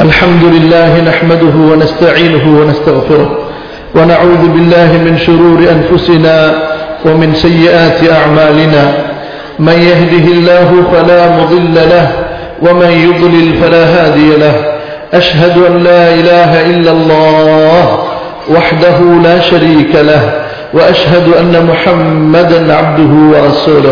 الحمد لله نحمده ونستعينه ونستغفره ونعوذ بالله من شرور أنفسنا ومن سيئات أعمالنا من يهده الله فلا مضل له ومن يضلل فلا هادي له أشهد أن لا إله إلا الله وحده لا شريك له وأشهد أن محمدا عبده ورسوله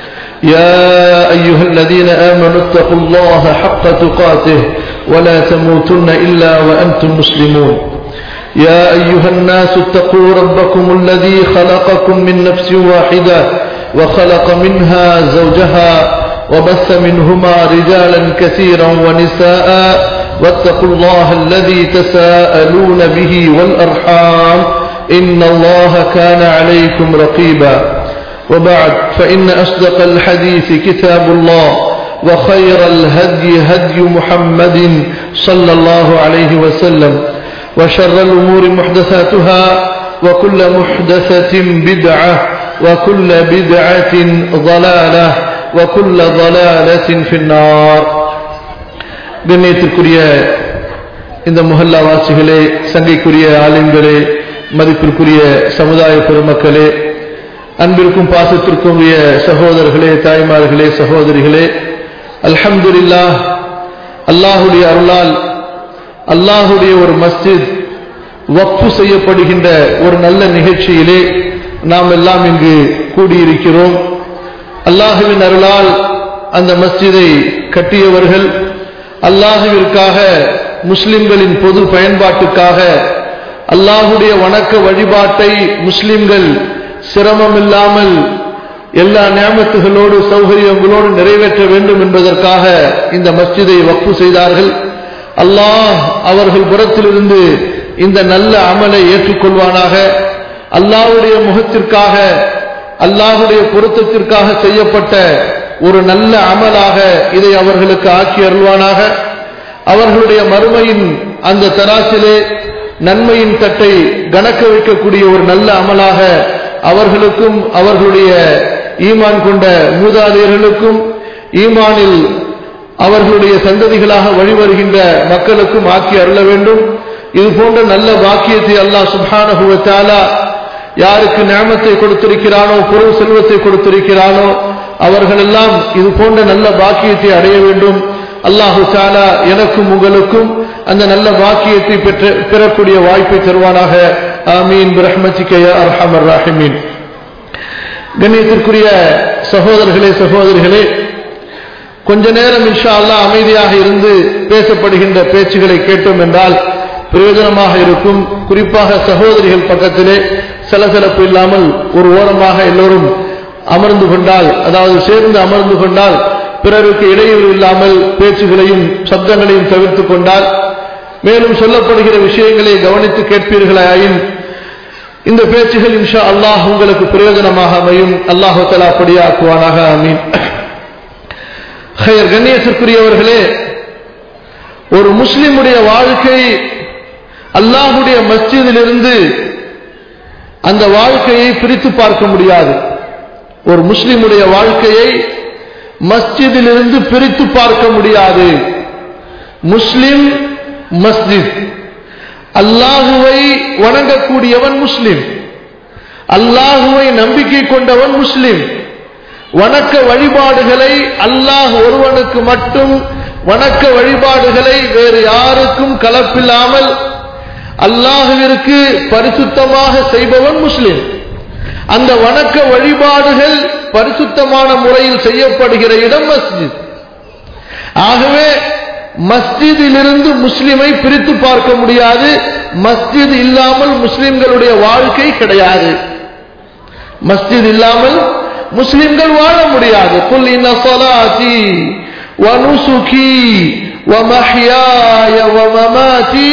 يا أيها الذين آمنوا اتقوا الله حق تقاته ولا تموتن إلا وأنتم مسلمون يا أيها الناس اتقوا ربكم الذي خلقكم من نفس واحدة وخلق منها زوجها وبث منهما رجالا كثيرا ونساء واتقوا الله الذي تساءلون به والأرحام إن الله كان عليكم رقيبا وبعد فإن أصدق الحديث كتاب الله وخير الهدي هدي محمد صلى الله عليه وسلم وشر الأمور محدثاتها وكل محدثة بدعة وكل بدعة ضلالة وكل ضلالة في النار கண்ணியத்திற்குரிய இந்த முஹல்லா வாசிகளே சங்கைக்குரிய ஆலிம்களே மதிப்பிற்குரிய சமுதாய பெருமக்களே அன்பிற்கும் பாசத்திற்கும் உரிய சகோதரர்களே தாய்மார்களே சகோதரிகளே அல்ஹம்துலில்லா அல்லாஹுடைய அருளால் அல்லாஹுடைய ஒரு மஸ்ஜித் வக்ஃபு செய்யப்படுகின்ற ஒரு நல்ல நிகழ்ச்சியிலே நாம் எல்லாம் இங்கு கூடியிருக்கிறோம் அல்லாஹுவின் அருளால் அந்த மஸ்ஜிதை கட்டியவர்கள் அல்லாஹுவிற்காக முஸ்லிம்களின் பொது பயன்பாட்டுக்காக அல்லாஹுடைய வணக்க வழிபாட்டை முஸ்லிம்கள் சிரமம் இல்லாமல் எல்லா நியமத்துகளோடு சௌகரியங்களோடு நிறைவேற்ற வேண்டும் என்பதற்காக இந்த மஸ்ஜிதை வக்ஃபு செய்தார்கள் அல்லாஹ் அவர்கள் புறத்திலிருந்து இந்த நல்ல அமலை ஏற்றுக்கொள்வானாக அல்லாஹுடைய முகத்திற்காக அல்லாஹுடைய பொருத்தத்திற்காக செய்யப்பட்ட ஒரு நல்ல அமலாக இதை அவர்களுக்கு ஆக்கி அருள்வானாக அவர்களுடைய மறுமையின் அந்த தராசிலே நன்மையின் தட்டை கணக்க வைக்கக்கூடிய ஒரு நல்ல அமலாக அவர்களுக்கும் அவர்களுடைய ஈமான் கொண்ட மூதாதையர்களுக்கும் ஈமானில் அவர்களுடைய சந்ததிகளாக வழிவருகின்ற மக்களுக்கும் ஆக்கி அருள வேண்டும் இது போன்ற நல்ல பாக்கியத்தை அல்லாஹ் சுபானகுவத்தாலா யாருக்கு ஞானத்தை கொடுத்திருக்கிறானோ பொருள் செல்வத்தை கொடுத்திருக்கிறானோ அவர்களெல்லாம் இது போன்ற நல்ல பாக்கியத்தை அடைய வேண்டும் அல்லாஹு தாலா எனக்கும் உங்களுக்கும் அந்த நல்ல பாக்கியத்தை பெற்று பெறக்கூடிய வாய்ப்பை தருவானாக ஆமீன் பிரஹ்மதிக்கைய அர்ஹமர் ராஹிமீன் கண்ணியத்திற்குரிய சகோதரர்களே சகோதரிகளே கொஞ்ச நேரம் இன்ஷா அல்லா அமைதியாக இருந்து பேசப்படுகின்ற பேச்சுகளை கேட்டோம் என்றால் பிரயோஜனமாக இருக்கும் குறிப்பாக சகோதரிகள் பக்கத்திலே சலசலப்பு இல்லாமல் ஒரு ஓரமாக எல்லோரும் அமர்ந்து கொண்டால் அதாவது சேர்ந்து அமர்ந்து கொண்டால் பிறருக்கு இடையூறு இல்லாமல் பேச்சுகளையும் சப்தங்களையும் தவிர்த்து கொண்டால் மேலும் சொல்லப்படுகிற விஷயங்களை கவனித்து கேட்பீர்களாயின் இந்த பேச்சுகள் இன்ஷா அல்லாஹ் உங்களுக்கு பிரயோஜனமாக அமையும் அல்லாஹு தலா படியாக்குவானாக அமீன் ஹயர் கண்ணியத்திற்குரியவர்களே ஒரு முஸ்லிமுடைய வாழ்க்கை அல்லாஹுடைய மஸ்ஜிதிலிருந்து அந்த வாழ்க்கையை பிரித்து பார்க்க முடியாது ஒரு முஸ்லிமுடைய வாழ்க்கையை மஸ்ஜிதிலிருந்து பிரித்து பார்க்க முடியாது முஸ்லிம் மஸ்ஜித் அல்லாஹுவை வணங்கக்கூடியவன் முஸ்லிம் அல்லாஹுவை நம்பிக்கை கொண்டவன் முஸ்லிம் வணக்க வழிபாடுகளை அல்லாஹ் ஒருவனுக்கு மட்டும் வணக்க வழிபாடுகளை வேறு யாருக்கும் கலப்பில்லாமல் அல்லாஹுவிற்கு பரிசுத்தமாக செய்பவன் முஸ்லிம் அந்த வணக்க வழிபாடுகள் பரிசுத்தமான முறையில் செய்யப்படுகிற இடம் மஸ்ஜித் ஆகவே மஸ்ஜிதிலிருந்து முஸ்லிமை பிரித்து பார்க்க முடியாது மஸ்ஜித் இல்லாமல் முஸ்லிம்களுடைய வாழ்க்கை கிடையாது மஸ்ஜித் இல்லாமல் முஸ்லிம்கள் வாழ முடியாது குல் இன்ன ஸலாத்தி வனுசுகி ومحياي ومماتي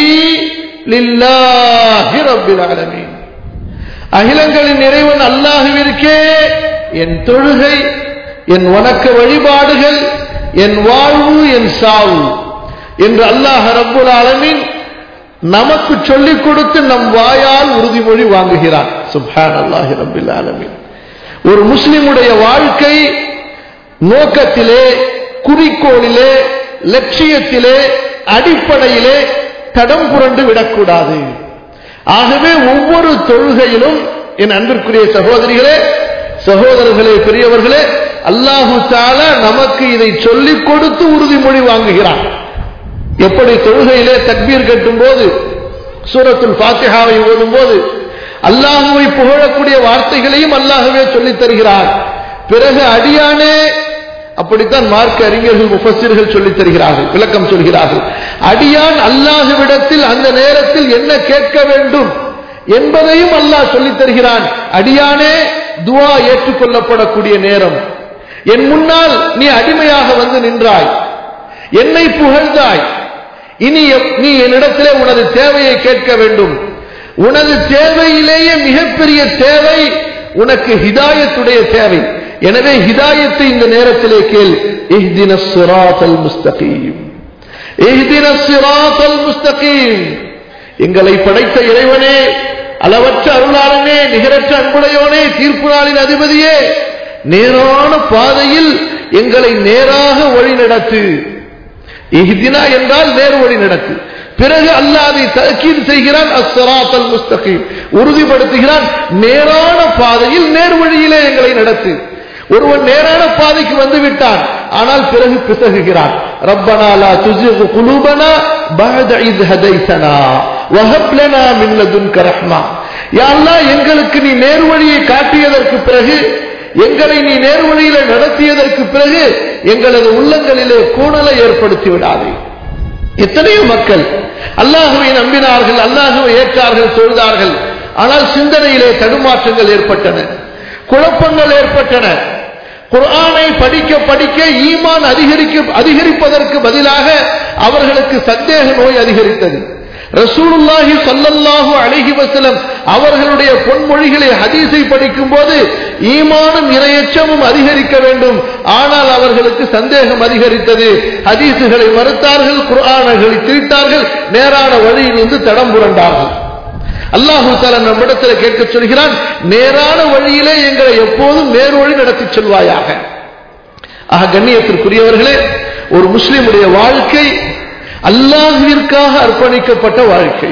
لله رب العالمين அகிலங்களின் இறைவன் அல்லாஹுவிற்கே என் தொழுகை என் வணக்க வழிபாடுகள் என் வாழ்வு என் சாவு என்று அல்லாஹ் ரப்புல் ஆலமின் நமக்கு சொல்லிக் கொடுத்து நம் வாயால் உறுதிமொழி வாங்குகிறான் சுப்ஹான் அல்லாஹி ரபில் ஆலமின் ஒரு முஸ்லிமுடைய வாழ்க்கை நோக்கத்திலே குறிக்கோளிலே லட்சியத்திலே அடிப்படையிலே தடம் புரண்டு விடக்கூடாது ஆகவே ஒவ்வொரு தொழுகையிலும் என் அன்பிற்குரிய சகோதரிகளே சகோதரர்களே பெரியவர்களே அல்லாஹு தாலா நமக்கு இதை சொல்லிக் கொடுத்து உறுதிமொழி வாங்குகிறான் எப்படி தொழுகையிலே தக்பீர் கட்டும் போது சூரத்துல் பாத்திஹாவை ஓதும் போது அல்லாஹுவை புகழக்கூடிய வார்த்தைகளையும் அல்லாஹுவே சொல்லித் தருகிறார் பிறகு அடியானே அப்படித்தான் மார்க்க அறிஞர்கள் முஃபஸிர்கள் சொல்லித் தருகிறார்கள் விளக்கம் சொல்கிறார்கள் அடியான் அல்லாஹுவிடத்தில் அந்த நேரத்தில் என்ன கேட்க வேண்டும் என்பதையும் அல்லாஹ் சொல்லித் தருகிறான் அடியானே துவா ஏற்றுக்கொள்ளப்படக்கூடிய நேரம் என் முன்னால் நீ அடிமையாக வந்து நின்றாய் என்னை புகழ்ந்தாய் இனி நீ என்னிடத்திலே உனது தேவையை கேட்க வேண்டும் உனது தேவையிலேயே மிகப்பெரிய தேவை உனக்கு ஹிதாயத்துடைய தேவை எனவே ஹிதாயத்தை இந்த நேரத்திலே கேள் இஹ்தின சிராத்தல் முஸ்தகீம் இஹ்தின சிராத்தல் முஸ்தகீம் எங்களை படைத்த இறைவனே அளவற்ற அருளாளனே நிகரற்ற அன்புடையோனே தீர்ப்பு நாளின் அதிபதியே நேரான பாதையில் எங்களை நேராக வழி நடத்து இஹ்தினா என்றால் நேர் வழி நடத்து பிறகு அல்லாஹ் அதை தக்கீது செய்கிறான் அஸ்ஸராத்தல் முஸ்தகீம் உறுதிப்படுத்துகிறான் நேரான பாதையில் நேர் வழியிலே எங்களை நடத்து ஒருவன் நேரான பாதைக்கு வந்து விட்டான் ஆனால் பிறகு பிசகுகிறான் ரப்பனா லா துஜிக் குலூபனா பஅத இத் ஹதைதனா வஹப் லனா மின் லதுன்க ரஹ்மா யா அல்லாஹ் எங்களுக்கு நீ நேர் வழியை காட்டியதற்கு பிறகு எங்களை நீ நேர் வழியில நடத்தியதற்கு பிறகு எங்களது உள்ளங்களிலே கூணலை ஏற்படுத்தி விடாதே எத்தனையோ மக்கள் அல்லாஹுவை நம்பினார்கள் அல்லாஹுவை ஏற்றார்கள் தொழுதார்கள் ஆனால் சிந்தனையிலே தடுமாற்றங்கள் ஏற்பட்டன குழப்பங்கள் ஏற்பட்டன குர்ஆனை படிக்க படிக்க ஈமான் அதிகரிக்க அதிகரிப்பதற்கு பதிலாக அவர்களுக்கு சந்தேக நோய் அதிகரித்தது ரசூலுல்லாஹி சல்லல்லாஹு அலைஹி வஸல்லம் அவர்களுடைய பொன்மொழிகளை ஹதீஸை படிக்கும் போது ஈமானும் இரையச்சமும் அதிகரிக்க வேண்டும் ஆனால் அவர்களுக்கு சந்தேகம் அதிகரித்தது ஹதீசுகளை மறுத்தார்கள் குர்ஆன்களை திரித்தார்கள் நேரான வழியிலிருந்து தடம் புரண்டார்கள் அல்லாஹு தாலா நம்மிடத்தில் கேட்க சொல்கிறான் நேரான வழியிலே எங்களை எப்போதும் நேர் வழி நடத்தி செல்வாயாக ஆக கண்ணியத்திற்குரியவர்களே ஒரு முஸ்லிமுடைய வாழ்க்கை அல்லாஹுவிற்காக அர்ப்பணிக்கப்பட்ட வாழ்க்கை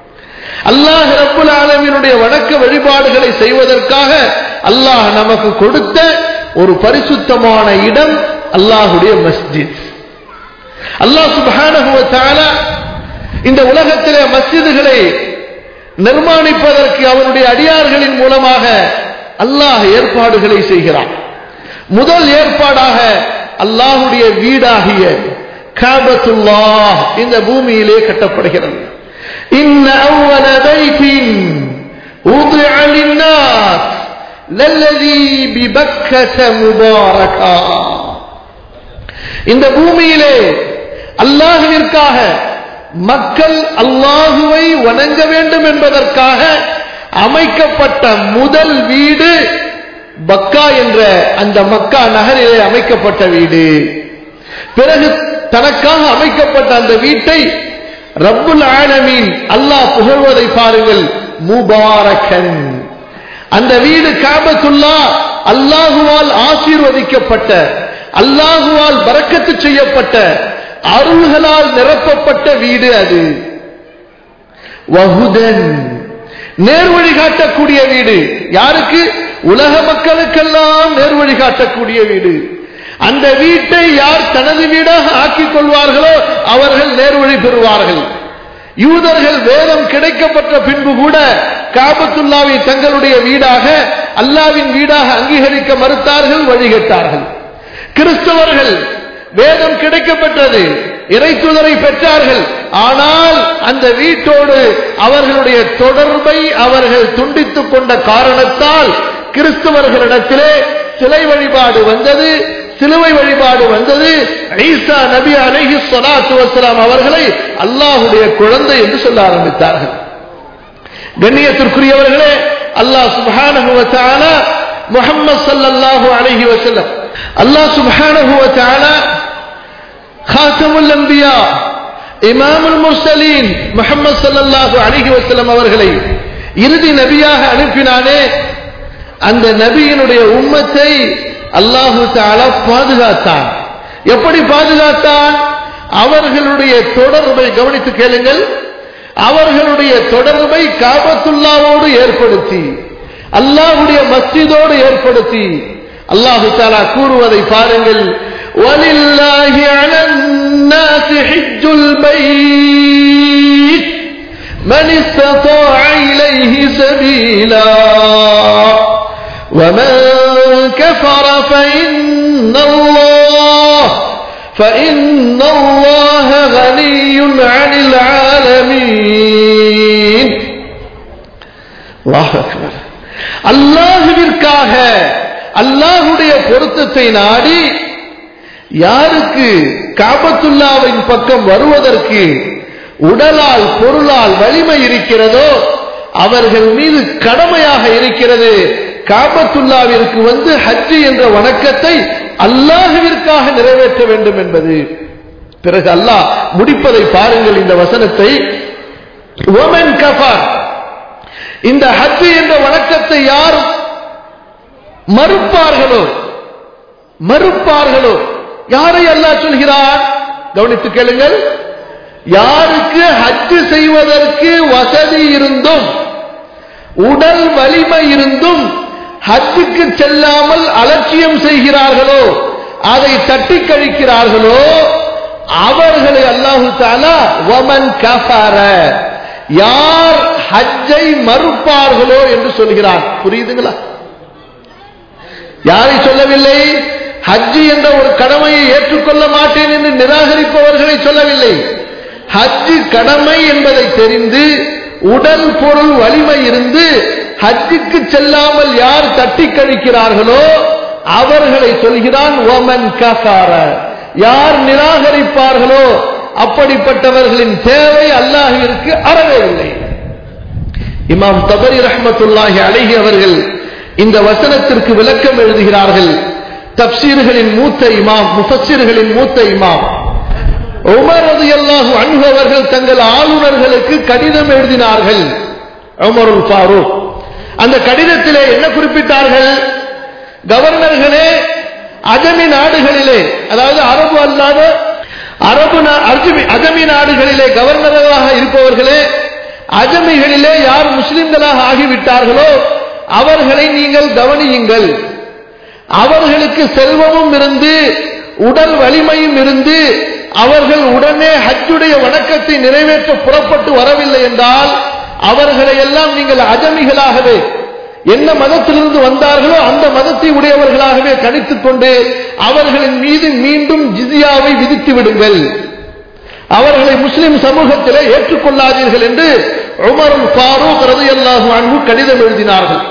அல்லாஹ் ரப்புல் ஆலமினுடைய வணக்க வழிபாடுகளை செய்வதற்காக அல்லாஹ் நமக்கு கொடுத்த ஒரு பரிசுத்தமான இடம் அல்லாஹுடைய மஸ்ஜித் அல்லாஹ் சுப்ஹானஹு வ தஆலா இந்த உலகத்திலே மஸ்ஜிதுகளை நிர்மாணிப்பதற்கு அவனுடைய அடியார்களின் மூலமாக அல்லாஹ் ஏற்பாடுகளை செய்கிறான் முதல் ஏற்பாடாக அல்லாஹுடைய வீடாகிய காபத்துல்லாஹ் இந்த பூமியிலே கட்டப்படுகிறது இன்ன அவ்வள பைத்தின் وضع للناس للذي ببكة مباركا இந்த பூமியிலே அல்லாஹுவிற்காக மக்கள் அல்லாஹுவை வணங்க வேண்டும் என்பதற்காக அமைக்கப்பட்ட முதல் வீடு பக்கா என்ற அந்த மக்கா நகரிலே அமைக்கப்பட்ட வீடு பிறகு தனக்காக அமைக்கப்பட்ட அந்த வீட்டை ரப்புல் ஆலமீன் அல்லாஹ் புகழ்வதை பாருங்கள் முபாரகன் அந்த வீடு காபத்துல்லா அல்லாஹுவால் ஆசீர்வதிக்கப்பட்ட அல்லாஹுவால் பறக்கத்து செய்யப்பட்ட அருள்களால் நிரப்பப்பட்ட வீடு அது வகுதன் நேர்வழி காட்டக்கூடிய வீடு யாருக்கு உலக மக்களுக்கெல்லாம் நேர்வழி காட்டக்கூடிய வீடு அந்த வீட்டை யார் தனது வீடாக ஆக்கிக் கொள்வார்களோ அவர்கள் நேர்வழி பெறுவார்கள் யூதர்கள் வேதம் கிடைக்கப்பட்ட பின்பு கூட காபத்துல்லாவை தங்களுடைய வீடாக அல்லாவின் வீடாக அங்கீகரிக்க மறுத்தார்கள் வழிகட்டார்கள் கிறிஸ்தவர்கள் வேதம் கிடைக்கப்பட்டது இறை தூதரை பெற்றார்கள் ஆனால் அந்த வீட்டோடு அவர்களுடைய தொடர்பை அவர்கள் துண்டித்துக் கொண்ட காரணத்தால் கிறிஸ்தவர்களிடத்திலே சிலை வழிபாடு வந்தது சிலுவை வழிபாடு வந்தது ஈசா நபி அலைஹி ஸலாத்து வஸலாம் அவர்களை அல்லாஹ்வுடைய குழந்தை என்று சொல்ல ஆரம்பித்தார்கள் கண்ணியத்திற்குரியவர்களே அல்லாஹ் சுப்ஹானஹு வ தஆலா முஹம்மது ஸல்லல்லாஹு அலைஹி வஸல்லம் அல்லாஹ் சுப்ஹானஹு வ தஆலா காத்தமுல் அன்பியா இமாமுல் முர்சலீன் முஹம்மது ஸல்லல்லாஹு அலைஹி வஸல்லம் அவர்களை இறுதி நபியாக அனுப்பினானே அந்த நபியினுடைய உம்மத்தை அல்லாஹு தாலா பாதுகாத்தான் எப்படி பாதுகாத்தான் அவர்களுடைய தொடர்பை கவனித்து கேளுங்கள் அவர்களுடைய தொடர்பை காபத்துல்லாவோடு ஏற்படுத்தி அல்லாஹுடைய மஸ்ஜிதோடு ஏற்படுத்தி அல்லாஹு தாலா கூறுவதை பாருங்கள் وَلِلَّهِ عَلَى النَّاسِ حِجُّ الْبَيْتِ مَنِ اسْتَطَاعَ إِلَيْهِ سَبِيلًا وَمَن كَفَرَ فَإِنَّ اللَّهَ فإن الله غني عن العالمين الله أكبر அல்லாஹுவிற்காக அல்லாஹுடைய பொருத்தத்தை நாடி யாருக்கு காபத்துல்லாவின் பக்கம் வருவதற்கு உடலால் பொருளால் வலிமை இருக்கிறதோ அவர்கள் மீது கடமையாக இருக்கிறது காபத்துல்லாவிற்கு வந்து ஹஜ்ஜு என்ற வணக்கத்தை அல்லாஹுவிற்காக நிறைவேற்ற வேண்டும் என்பது பிறகு அல்லாஹ் முடிப்பதை பாருங்கள் இந்த வசனத்தை ஒமன் கஃபார் இந்த ஹஜ்ஜு என்ற வணக்கத்தை யார் மறுப்பார்களோ மறுப்பார்களோ யாரை அல்லாஹ் சொல்கிறார் கவனித்து கேளுங்கள் யாருக்கு ஹஜ்ஜு செய்வதற்கு வசதி இருந்தும் உடல் வலிமை இருந்தும் ஹஜ்ஜுக்கு செல்லாமல் அலட்சியம் செய்கிறார்களோ அதை தட்டி கழிக்கிறார்களோ அவர்களை அல்லாஹு தாலா வமன் கஃபார யார் ஹஜ்ஜை மறுப்பார்களோ என்று சொல்கிறான் புரியுதுங்களா யாரை சொல்லவில்லை ஹஜ்ஜி என்ற ஒரு கடமையை ஏற்றுக்கொள்ள மாட்டேன் என்று நிராகரிப்பவர்களை சொல்லவில்லை ஹஜ்ஜு கடமை என்பதை தெரிந்து உடல் பொருள் வலிமை இருந்து ஹஜ்ஜுக்கு செல்லாமல் யார் தட்டி கழிக்கிறார்களோ அவர்களை சொல்கிறான் ஓமன் கசார யார் நிராகரிப்பார்களோ அப்படிப்பட்டவர்களின் தேவை அல்லாஹிற்கு அறவே இல்லை இமாம் தபரி ரஹமத்துல்லாஹி அழகி அவர்கள் இந்த வசனத்திற்கு விளக்கம் எழுதுகிறார்கள் தப்சீர்களின் மூத்த இமாம் முஃபஸிர்களின் மூத்த இமாம் உமர் ரலியல்லாஹு அன்ஹு அவர்கள் தங்கள் ஆளுநர்களுக்கு கடிதம் எழுதினார்கள் உமருல் ஃபாரூக் அந்த கடிதத்திலே என்ன குறிப்பிட்டார்கள் கவர்னர்களே அஜமி நாடுகளிலே அதாவது அரபு அல்லாத அரபு நா- அஜமி அஜமி நாடுகளிலே கவர்னர்களாக இருப்பவர்களே அஜமிகளிலே யார் முஸ்லிம்களாக ஆகிவிட்டார்களோ அவர்களை நீங்கள் கவனியுங்கள் அவர்களுக்கு செல்வமும் இருந்து உடல் வலிமையும் இருந்து அவர்கள் உடனே ஹஜ்ஜுடைய வணக்கத்தை நிறைவேற்ற புறப்பட்டு வரவில்லை என்றால் அவர்களை எல்லாம் நீங்கள் அஜமிகளாகவே என்ன மதத்திலிருந்து வந்தார்களோ அந்த மதத்தை உடையவர்களாகவே கணித்துக் கொண்டு அவர்களின் மீது மீண்டும் ஜிசியாவை விதித்து விடுங்கள் அவர்களை முஸ்லிம் சமூகத்திலே ஏற்றுக்கொள்ளாதீர்கள் என்று உமரும் ஃபாரூக் ரலியல்லாஹு அன்ஹு கடிதம் எழுதினார்கள்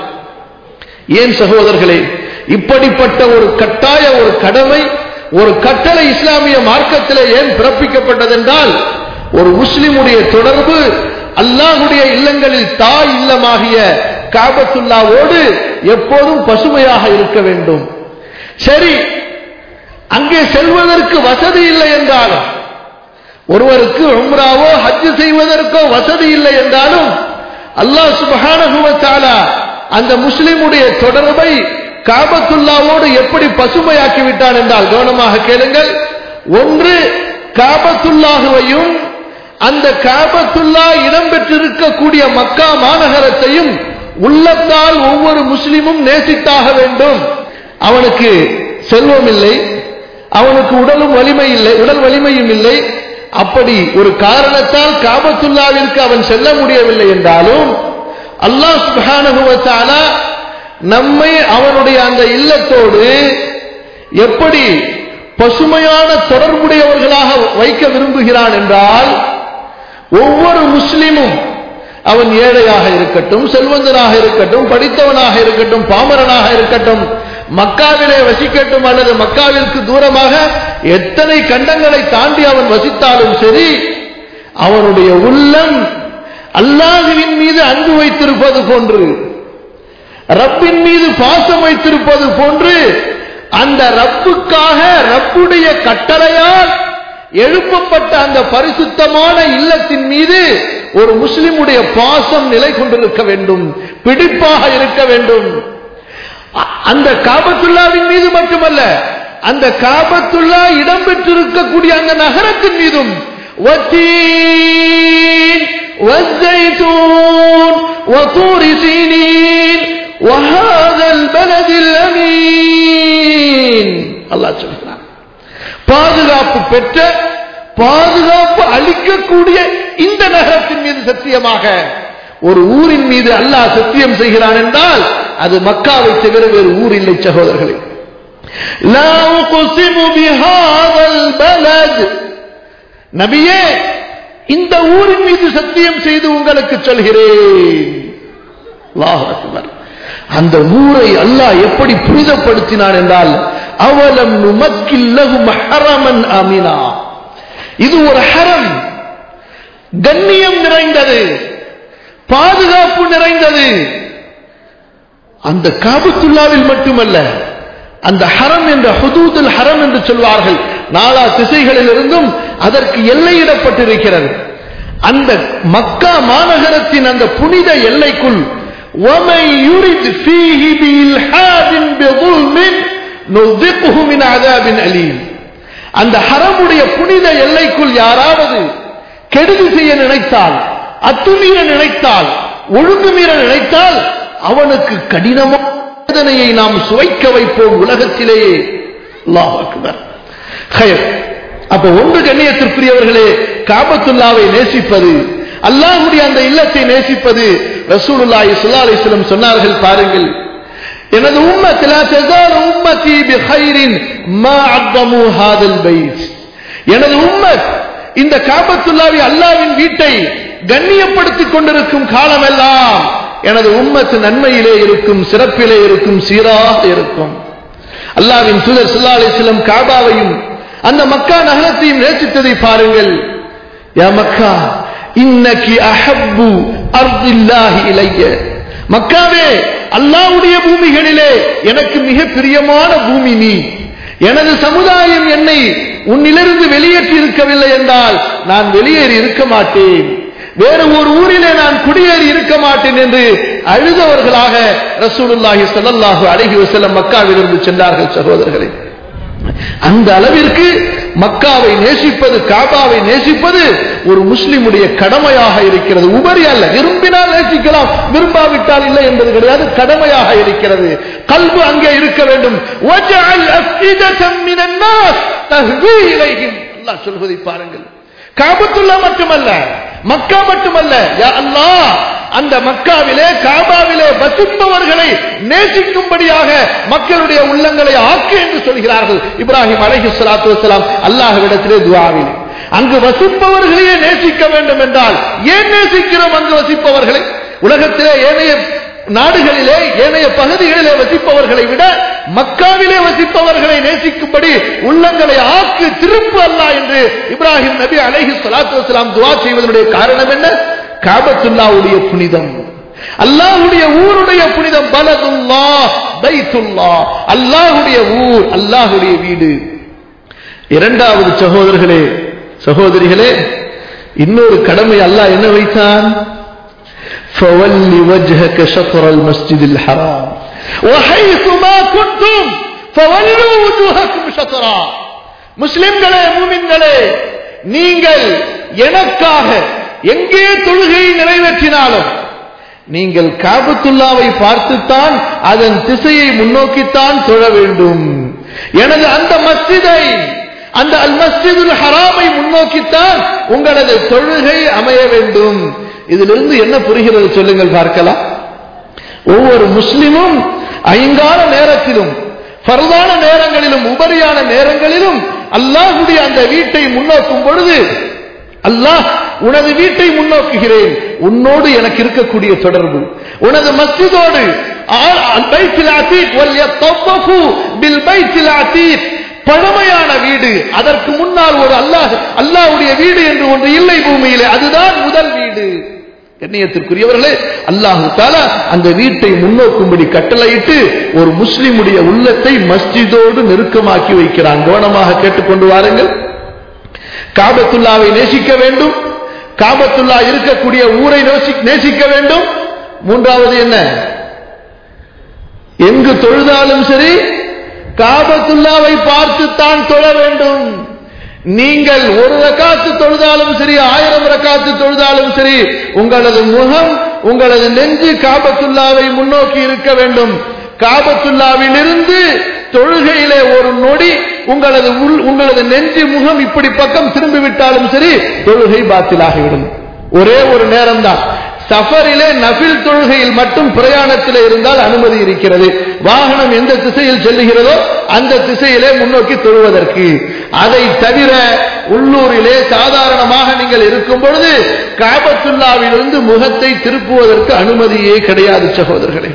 ஏன் சகோதரர்களே இப்படிப்பட்ட ஒரு கட்டாய ஒரு கடமை ஒரு கட்டளை இஸ்லாமிய மார்க்கத்திலே ஏன் பிறப்பிக்கப்பட்டதென்றால் ஒரு முஸ்லிமுடைய தொடர்பு அல்லாஹுடைய இல்லங்களில் தாய் இல்லமாகிய காபத்துல்லாவோடு எப்போதும் பசுமையாக இருக்க வேண்டும் சரி அங்கே செல்வதற்கு வசதி இல்லை என்றாலும் ஒருவருக்கு உம்ராவோ ஹஜ் செய்வதற்கோ வசதி இல்லை என்றாலும் அல்லாஹ் சுப்ஹானஹு வ தஆலா அந்த முஸ்லிமுடைய தொடர்பை காபத்துல்லாவோடு எப்படி பசுமையாக்கி விட்டான் என்றால் கவனமாக கேளுங்கள் ஒன்று காபத்துல்லாஹுவையும் அந்த காபத்துல்லா இடம்பெற்றிருக்கக்கூடிய மக்கா மாநகரத்தையும் உள்ளத்தால் ஒவ்வொரு முஸ்லிமும் நேசித்தாக வேண்டும் அவனுக்கு செல்வம் இல்லை அவனுக்கு உடலும் வலிமை இல்லை உடல் வலிமையும் இல்லை அப்படி ஒரு காரணத்தால் காபத்துல்லாவிற்கு அவன் செல்ல முடியவில்லை என்றாலும் அல்லாஹ் சுப்ஹானஹு வ தஆலா நம்மை அவனுடைய அந்த இல்லத்தோடு எப்படி பசுமையான தொடர்புடையவர்களாக வைக்க விரும்புகிறான் என்றால் ஒவ்வொரு முஸ்லிமும் அவன் ஏழையாக இருக்கட்டும் செல்வந்தனாக இருக்கட்டும் படித்தவனாக இருக்கட்டும் பாமரனாக இருக்கட்டும் மக்காவிலே வசிக்கட்டும் அல்லது மக்காவிற்கு தூரமாக எத்தனை கண்டங்களை தாண்டி அவன் வசித்தாலும் சரி அவனுடைய உள்ளம் அல்லாஹுவின் மீது அன்பு வைத்திருப்பது போன்று ரப்பின் மீது பாசம் வைத்திருப்பது போன்று அந்த ரப்புக்காக ரப்புடைய கட்டளையால் எழுப்பப்பட்ட அந்த பரிசுத்தமான இல்லத்தின் மீது ஒரு முஸ்லிமுடைய பாசம் நிலை கொண்டிருக்க வேண்டும் பிடிப்பாக இருக்க வேண்டும் அ- அந்த காபத்துல்லாவின் மீது மட்டுமல்ல அந்த காபத்துல்லா இடம்பெற்றிருக்கக்கூடிய அந்த நகரத்தின் மீதும் والتين والزيتون وطور سينين وهذا البلد الأمين الله சொல்கிறான் பாதுகாப்பு பெற்ற பாதுகாப்பு அளிக்கக்கூடிய இந்த நகரத்தின் மீது சத்தியமாக ஒரு ஊரின் மீது அல்லாஹ் சத்தியம் செய்கிறான் என்றால் அது மக்காவை தவிர வேறு ஊர் இல்லை சகோதரர்களே لا أقسم بهذا البلد நபியே இந்த ஊரின் மீது சத்தியம் செய்து உங்களுக்கு சொல்கிறேன் அல்லாஹ் அக்பர். அந்த ஊரை அல்லாஹ் எப்படி புனிதப்படுத்தினான் என்றால் அவலம் நுமக்கில்லகும் ஹரமன் அமினா இது ஒரு ஹரம் கண்ணியம் நிறைந்தது பாதுகாப்பு நிறைந்தது அந்த காபத்துல்லாவில் மட்டுமல்ல அந்த ஹரம் என்ற ஹுதூதுல் ஹரம் என்று சொல்வார்கள் நாலா திசைகளில் இருந்தும் அதற்கு எல்லையிடப்பட்டிருக்கிறது அந்த மக்கா மாநகரத்தின் அந்த புனித எல்லைக்குள் وَمَنْ يُرِدْ فِيهِ بِإِلْحَادٍ بِظُلْمٍ نُذِقْهُ مِنْ عَذَابٍ أَلِيمٍ அந்த ஹரமுடைய புனித எல்லைக்குள் யாராவது கெடுதி செய்ய நினைத்தால் அத்துமீற நினைத்தால் ஒழுங்கு மீற நினைத்தால் அவனுக்கு கடினமான வேதனையை நாம் சுவைக்க வைப்போம் உலகத்திலேயே அல்லாஹ் அக்பர் ஹயர் அப்ப ஒன்று கண்ணியத்திற்குரியவர்களே காபத்துல்லாவை நேசிப்பது அல்லாஹுடைய அந்த இல்லத்தை நேசிப்பது ரசூலுல்லாஹி ஸல்லல்லாஹு அலைஹி வஸல்லம் சொன்னார்கள் பாருங்கள் எனது உம்மத் லா தஸால் உம்மதி பிகைரின் மா அத்தமு ஹாதல் பைத் எனது உம்மத் இந்த காபத்துல்லாவி அல்லாவின் வீட்டை கண்ணியப்படுத்திக் கொண்டிருக்கும் காலமெல்லாம் எனது உம்மத்து நன்மையிலே இருக்கும் சிறப்பிலே இருக்கும் சீராக இருக்கும் அல்லாவின் தூதர் ஸல்லல்லாஹு அலைஹி வஸல்லம் காபாவையும் அந்த மக்கா நகரத்தையும் நேசித்ததை பாருங்கள் யா மக்கா இன்னக்கி அஹப்பு அர்தில்லாஹி இலைய மக்காவே அல்லாஹ்வுடைய பூமிகளிலே எனக்கு மிக பிரியமான பூமி நீ எனது சமுதாயம் என்னை உன்னிலிருந்து வெளியேற்றி இருக்கவில்லை என்றால் நான் வெளியேறி இருக்க மாட்டேன் வேறு ஒரு ஊரிலே நான் குடியேறி இருக்க மாட்டேன் என்று அழுதவர்களாக ரசூலுல்லாஹி ஸல்லல்லாஹு அலைஹி வஸல்லம் மக்காவிலிருந்து சென்றார்கள் சகோதரர்களே அந்த அளவிற்கு மக்காவை நேசிப்பது காபாவை நேசிப்பது ஒரு முஸ்லிமுடைய கடமையாக இருக்கிறது உபரி அல்ல விரும்பினால் நேசிக்கலாம் விரும்பாவிட்டால் இல்லை என்பது கிடையாது கடமையாக இருக்கிறது கல்வு அங்கே இருக்க வேண்டும் وَجَعَلْ أَفْئِدَةً مِّنَ النَّاسِ تَهْوِي إِلَيْهِمْ அல்லாஹ் சொல்வதை பாருங்கள் காபத்துல்லா மட்டுமல்ல மக்கா மட்டுமல்ல யா அல்லாஹ் அந்த மக்காவிலே காபாவிலே வசிப்பவர்களை நேசிக்கும்படியாக மக்களுடைய உள்ளங்களை ஆக்கு என்று சொல்கிறார்கள் இப்ராஹிம் அலைஹி ஸலாத்து வஸலாம் அல்லாஹ்விடத்திலே துஆவில் அங்கு வசிப்பவர்களையே நேசிக்க வேண்டும் என்றால் ஏன் நேசிக்கிறோம் அங்கு வசிப்பவர்களை உலகத்திலே ஏனைய நாடுகளிலே ஏனைய பகுதிகளிலே வசிப்பவர்களை விட மக்காவிலே வசிப்பவர்களை நேசிக்கும்படி உள்ளங்களை ஆக்கு திருப்பு அல்ல என்று இப்ராஹிம் நபி அலைஹி ஸலாத்து வஸலாம் துஆ செய்வதனுடைய காரணம் என்ன காபத்துல்லாவுடைய புனிதம் அல்லாஹ்வுடைய ஊருடைய புனிதம் பலதுல்லா பைத்துல்லா அல்லாஹ்வுடைய ஊர் அல்லாஹ்வுடைய வீடு இரண்டாவது சகோதரர்களே சகோதரிகளே இன்னொரு கடமை அல்லாஹ் என்ன வைத்தான் فول وجهك شطر المسجد الحرام وحيث ما كنتم فولوا وجوهكم شطرا முஸ்லிம்களே மூமின்களே நீங்கள் எனக்காக எங்கே தொழுகையை நிறைவேற்றினாலும் நீங்கள் காபத்துல்லாவை பார்த்துத்தான் அதன் திசையை முன்னோக்கித்தான் தொழ வேண்டும் எனது அந்த மஸ்ஜிதை அந்த அல் மஸ்ஜிதுல் ஹராமை முன்னோக்கித்தான் உங்களது தொழுகை அமைய வேண்டும் இதிலிருந்து என்ன புரிகிறது சொல்லுங்கள் பார்க்கலாம் ஒவ்வொரு முஸ்லிமும் ஐங்கால நேரத்திலும் பரவான நேரங்களிலும் உபரியான நேரங்களிலும் அல்லாஹுடைய அந்த வீட்டை முன்னோக்கும் பொழுது அல்லாஹ் உனது வீட்டை முன்னோக்குகிறேன் உன்னோடு எனக்கு இருக்கக்கூடிய தொடர்பு உனது மஸ்ஜிதோடு பழமையான வீடு அதற்கு முன்னால் ஒரு அல்லாஹ் அல்லாஹுடைய வீடு என்று ஒன்று இல்லை பூமியிலே அதுதான் முதல் வீடு கண்ணியத்திற்குரியவர்களே அல்லாஹு தாலா அந்த வீட்டை முன்னோக்கும்படி கட்டளையிட்டு ஒரு முஸ்லிமுடைய உள்ளத்தை மஸ்ஜிதோடு நெருக்கமாக்கி வைக்கிறான் கவனமாக கேட்டுக்கொண்டு வாருங்கள் காபத்துல்லாவை நேசிக்க வேண்டும் காபத்துல்லா இருக்கக்கூடிய ஊரை நேசிக்க வேண்டும் மூன்றாவது என்ன எங்கு தொழுதாலும் சரி காபத்துல்லாவை பார்த்துத்தான் தொழ வேண்டும் நீங்கள் ஒரு ரக்காத்து தொழுதாலும் சரி ஆயிரம் ரக்காத்து தொழுதாலும் சரி உங்களது முகம் உங்களது நெஞ்சு காபத்துல்லாவை முன்னோக்கி இருக்க வேண்டும் காபத்துல்லாவில் இருந்து தொழுகையிலே ஒரு நொடி உங்களது உள் உங்களது நெஞ்சு முகம் இப்படி பக்கம் திரும்பி விட்டாலும் சரி தொழுகை பாத்திலாகிவிடும் ஒரே ஒரு நேரம் தான் சஃபரிலே நபில் தொழுகையில் மட்டும் பிரயாணத்தில் இருந்தால் அனுமதி இருக்கிறது வாகனம் எந்த திசையில் செல்லுகிறதோ அந்த திசையிலே முன்னோக்கி தொழுவதற்கு அதை தவிர உள்ளூரிலே சாதாரணமாக நீங்கள் இருக்கும் பொழுது காபத்துல்லாவிலிருந்து முகத்தை திருப்புவதற்கு அனுமதியே கிடையாது சகோதரர்களே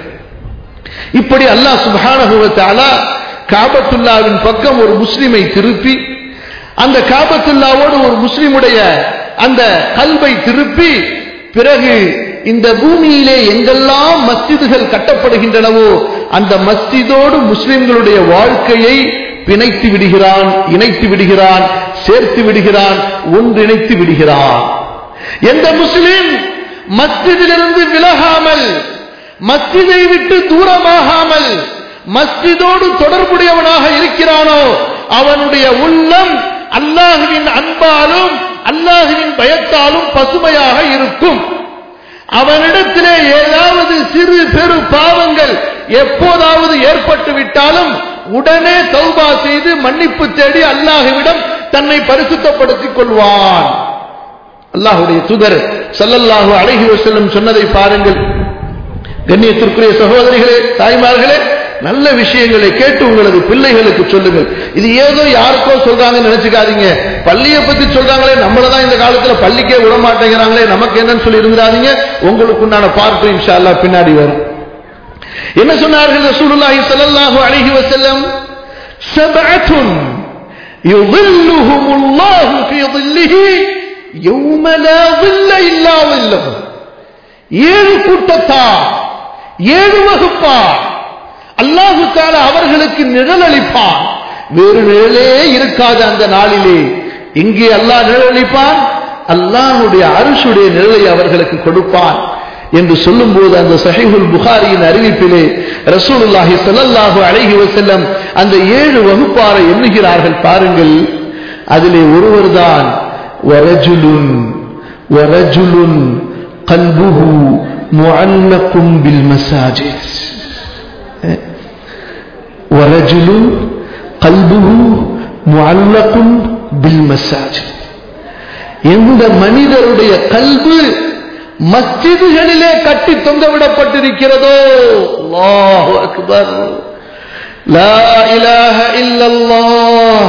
இப்படி அல்லாஹ் சுபானகுவத்தாலா காபத்துல்லாவின் பக்கம் ஒரு முஸ்லிமை திருப்பி அந்த காபத்துல்லாவோடு ஒரு முஸ்லிமுடைய அந்த கல்வை திருப்பி பிறகு இந்த பூமியிலே எங்கெல்லாம் மஸ்ஜிதுகள் கட்டப்படுகின்றனவோ அந்த மஸ்ஜிதோடு முஸ்லிம்களுடைய வாழ்க்கையை பிணைத்து விடுகிறான் இணைத்து விடுகிறான் சேர்த்து விடுகிறான் ஒன்றிணைத்து விடுகிறான் எந்த முஸ்லிம் மஸ்ஜிதிலிருந்து விலகாமல் மஸ்ஜிதை விட்டு தூரமாகாமல் மஸ்ஜிதோடு தொடர்புடையவனாக இருக்கிறானோ அவனுடைய உள்ளம் அல்லாஹுவின் அன்பாலும் அல்லாஹுவின் பயத்தாலும் பசுமையாக இருக்கும் அவனிடத்திலே ஏதாவது சிறு பெரு பாவங்கள் எப்போதாவது ஏற்பட்டு விட்டாலும் உடனே தௌபா செய்து மன்னிப்பு தேடி அல்லாஹுவிடம் தன்னை பரிசுத்தப்படுத்திக் கொள்வான் அல்லாஹுடைய தூதர் சல்லல்லாஹு அழகி வசல்லம் சொன்னதை பாருங்கள் கண்ணியத்திற்குரிய சகோதரிகளே தாய்மார்களே நல்ல விஷயங்களை கேட்டு உங்களது பிள்ளைகளுக்கு சொல்லுங்கள் இது ஏதோ யாருக்கோ சொல்றாங்கன்னு நினைச்சுக்காதீங்க பள்ளியை பத்தி சொல்றாங்களே நம்மளதான் இந்த காலத்துல பள்ளிக்கே விட மாட்டேங்கிறாங்களே நமக்கு என்னன்னு சொல்லி இருந்துடாதீங்க உங்களுக்கு உண்டான பார்ப்பு இன்ஷா அல்லாஹ் பின்னாடி வரும் என்ன சொன்னார்கள் ரசூலுல்லாஹி ஸல்லல்லாஹு அலைஹி வஸல்லம் சபஅத்துன் யுظில்லுஹுமுல்லாஹு ஃபீ ظில்லிஹி யௌம லா ظில்ல இல்லா ظில்லுஹு ஏழு கூட்டத்தார் ஏழு வகுப்பார் அல்லாஹு தாலா அவர்களுக்கு நிழல் அளிப்பான் வேறு நிழலே இருக்காது அந்த நாளிலே இங்கே அல்லாஹ் நிழல் அளிப்பான் அல்லாஹுடைய அரிசுடைய நிழலை அவர்களுக்கு கொடுப்பான் என்று சொல்லும் போது அந்த சஹிஹுல் புகாரியின் அறிவிப்பிலே ரசூலுல்லாஹி ஸல்லல்லாஹு அலைஹி வஸல்லம் அந்த ஏழு வகுப்பாரை எண்ணுகிறார்கள் பாருங்கள் அதிலே ஒருவர்தான் வரஜுலுன் வரஜுலுன் கல்புஹு முஅல்லகும் பில் மசாஜித் ورجل قلبه معلق بالمساجد எந்த மனிதருடைய கல்பு மஸ்ஜிதுகளிலே கட்டி தொங்கவிடப்பட்டிருக்கிறதோ அல்லாஹு அக்பர் லா இலாஹ இல்லல்லாஹ்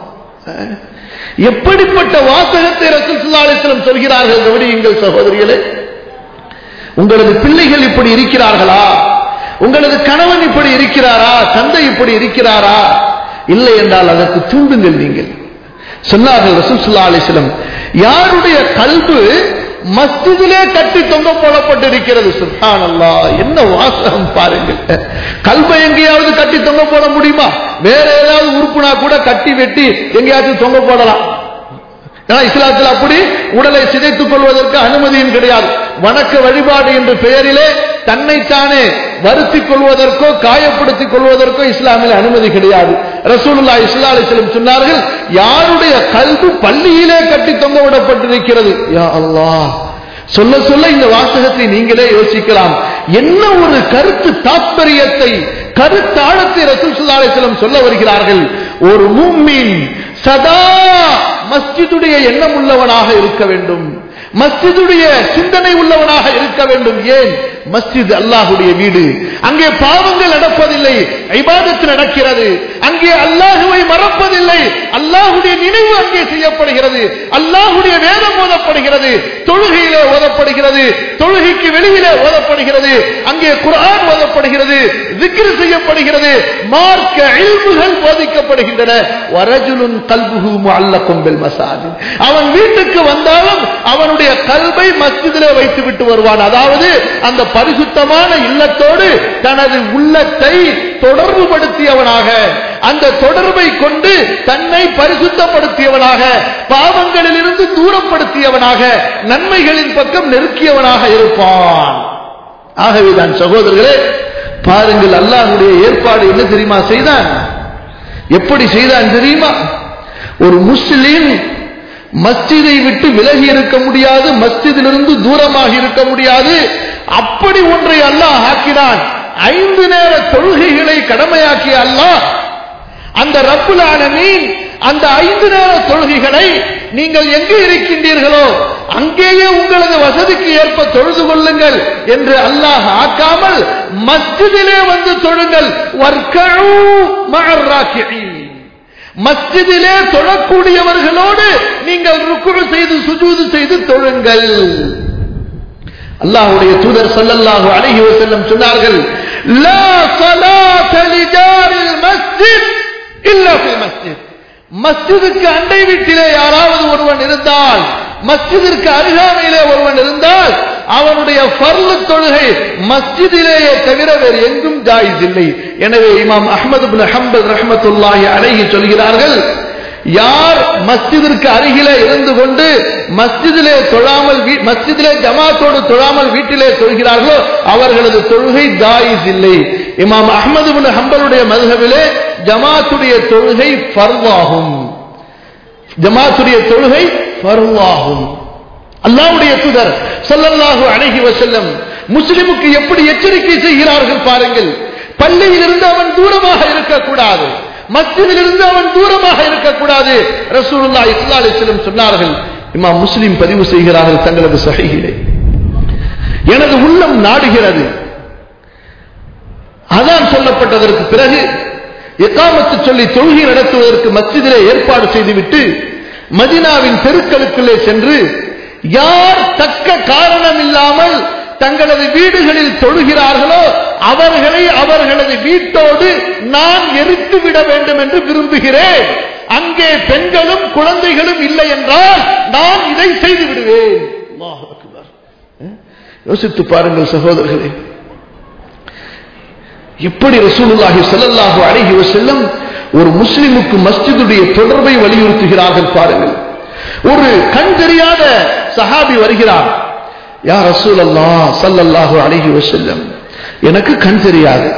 எப்படிப்பட்ட வாசகத்தை ரசூல் ஸல்லல்லாஹு அலைஹி வஸல்லம் சொல்கிறார்கள் கவனியுங்கள் சகோதரிகளே உங்களது பிள்ளைகள் இப்படி இருக்கிறார்களா உங்களது கணவன் இப்படி இருக்கிறாரா தந்தை இப்படி இருக்கிறாரா இல்லை என்றால் அதற்கு தூண்டுங்கள் நீங்கள் சொன்னார்கள் ரசூசுல்லா அலிஸ்லம் யாருடைய கல்பு மஸ்ஜிதிலே கட்டி தொங்க போடப்பட்டிருக்கிறது சுல்தான் அல்லா என்ன வாசகம் பாருங்கள் கல்பை எங்கேயாவது கட்டி தொங்க போட முடியுமா வேற ஏதாவது உறுப்புனா கூட கட்டி வெட்டி எங்கேயாச்சும் தொங்க போடலாம் ஏன்னா இஸ்லாத்தில் அப்படி உடலை சிதைத்துக் கொள்வதற்கு அனுமதியும் கிடையாது வணக்க வழிபாடு என்ற பெயரிலே தன்னைத்தானே வருத்திக் கொள்வதற்கோ காயப்படுத்திக் கொள்வதற்கோ இஸ்லாமில் அனுமதி கிடையாது ரசூலுல்லா இஸ்லா அலிஸ்லம் சொன்னார்கள் யாருடைய கல்வி பள்ளியிலே கட்டி தொங்க விடப்பட்டிருக்கிறது யா அல்லாஹ் சொல்ல சொல்ல இந்த வாசகத்தை நீங்களே யோசிக்கலாம் என்ன ஒரு கருத்து தாத்பரியத்தை கருத்தாழத்தை ரசூல் சுல்லா அலிஸ்லம் சொல்ல வருகிறார்கள் ஒரு மூமின் சதா மஸ்ஜிதுடைய எண்ணம் உள்ளவனாக இருக்க வேண்டும் மஸ்ஜிதுடைய சிந்தனை உள்ளவனாக இருக்க வேண்டும் ஏன் மஸ்ஜித் அல்லாஹுடைய வீடு அங்கே பாவங்கள் நடப்பதில்லை ஐபாதத்து நடக்கிறது அங்கே அல்லாஹுவை மறப்பதில்லை அல்லாஹுடைய நினைவு அங்கே செய்யப்படுகிறது அல்லாஹுடைய வேதம் ஓதப்படுகிறது தொழுகையிலே ஓதப்படுகிறது தொழுகைக்கு வெளியிலே ஓதப்படுகிறது அங்கே குரான் ஓதப்படுகிறது விக்கிரி செய்யப்படுகிறது மார்க்க இல்முகள் போதிக்கப்படுகின்றன வரஜுலுன் கல்புகு அல்லக்கும் பெல் மசாஜ் அவன் வீட்டுக்கு வந்தாலும் அவனுடைய கல்வை மஸ்ஜிதிலே வைத்து விட்டு வருவான் அதாவது அந்த பரிசுத்தமான இல்லத்தோடு தனது உள்ளத்தை தொடர்பு படுத்தியவனாக அந்த தொடர்பை கொண்டு தன்னை பரிசுத்தப்படுத்தியவனாக பாவங்களில் இருந்து தூரப்படுத்தியவனாக நன்மைகளின் பக்கம் நெருக்கியவனாக இருப்பான் ஆகவேதான் சகோதரர்களே பாருங்கள் அல்லாஹுடைய ஏற்பாடு என்ன தெரியுமா செய்தான் எப்படி செய்தான் தெரியுமா ஒரு முஸ்லிம் மஸ்ஜிதை விட்டு விலகி இருக்க முடியாது மஸ்ஜிதிலிருந்து தூரமாக இருக்க முடியாது அப்படி ஒன்றை அல்லாஹ் ஆக்கினான் ஐந்து நேர தொழுகைகளை கடமையாக்கிய அல்லாஹ் அந்த ரப்புல் ஆலமீன் அந்த ஐந்து நேர தொழுகைகளை நீங்கள் எங்கே இருக்கின்றீர்களோ அங்கேயே உங்களது வசதிக்கு ஏற்ப தொழுது கொள்ளுங்கள் என்று அல்லாஹ் ஆக்காமல் மஸ்ஜிதிலே வந்து தொழுங்கள் வர்க்கழு மஅர் ராக்கிஈன் மஸ்ஜிதிலே தொழக்கூடியவர்களோடு நீங்கள் ருக்குரு செய்து சுஜூது செய்து தொழுங்கள் அல்லாஹ்வுடைய தூதர் ஸல்லல்லாஹு அலைஹி வஸல்லம் சொன்னார்கள் லா ஸலாத லிஜாரில் மஸ்ஜித் இல்லா ஃபில் மஸ்ஜித் மஸ்ஜிதுக்கு அண்டை வீட்டிலே யாராவது ஒருவன் இருந்தால் மஸ்ஜிதிற்கு அருகாமையிலே ஒருவன் இருந்தால் அவனுடைய ஃபர்லு தொழுகை மஸ்ஜிதிலேயே தவிர வேறு எங்கும் ஜாயிஸ் இல்லை எனவே இமாம் அஹ்மது பின் ஹம்பல் ரஹ்மத்துல்லாஹி அலைஹி சொல்கிறார்கள் யார் மஸ்ஜிதிற்கு அருகிலே இருந்து கொண்டு மஸ்ஜிதிலே தொழாமல் வீ- மஸ்ஜிதிலே ஜமாத்தோடு தொழாமல் வீட்டிலே தொழுகிறார்களோ அவர்களது தொழுகை ஜாயிஸ் இல்லை இமாம் அஹ்மது பின் ஹம்பலுடைய மதுகவிலே ஜமாத்துடைய தொழுகை ஃபர்வாகும் ஜமாத்துடைய தொழுகை ஃபர்வாகும் அல்லாஹ்வுடைய தூதர் ஸல்லல்லாஹு அலைஹி வஸல்லம் முஸ்லிமுக்கு எப்படி எச்சரிக்கை செய்கிறார்கள் பாருங்கள் பள்ளியிலிருந்து அவன் தூரமாக இருக்கக்கூடாது மஸ்ஜிதிலிருந்து அவன் தூரமாக இருக்கக்கூடாது ரசூலுல்லாஹி ஸல்லல்லாஹு அலைஹி வஸல்லம் சொன்னார்கள் இமாம் முஸ்லிம் பதிவு செய்கிறார்கள் தங்களது சஹீஹிலே எனது உள்ளம் நாடுகிறது அதான் சொல்லப்பட்டதற்கு பிறகு எக்காமத்து சொல்லி தொழுகை நடத்துவதற்கு மஸ்ஜிதிலே ஏற்பாடு செய்துவிட்டு மதினாவின் தெருக்களுக்குள்ளே சென்று யார் தக்க காரணம் இல்லாமல் தங்களது வீடுகளில் தொழுகிறார்களோ அவர்களை அவர்களது வீட்டோடு நான் எரித்து விட வேண்டும் என்று விரும்புகிறேன் அங்கே பெண்களும் குழந்தைகளும் இல்லை என்றால் நான் இதை செய்து விடுவேன் அல்லாஹ் அக்பர். யோசித்து பாருங்கள் சகோதரர்களே எப்படி ரசூலுல்லாஹி ஸல்லல்லாஹு அலைஹி வஸல்லம் ஒரு முஸ்லிமுக்கு மஸ்ஜிதுடைய தொடர்பை வலியுறுத்துகிறார்கள் பாருங்கள் ஒரு கண் தெரியாத சஹாபி வருகிறார் யா ரசூலல்லாஹ் ஸல்லல்லாஹு அலைஹி வஸல்லம் எனக்கு கண் தெரியாது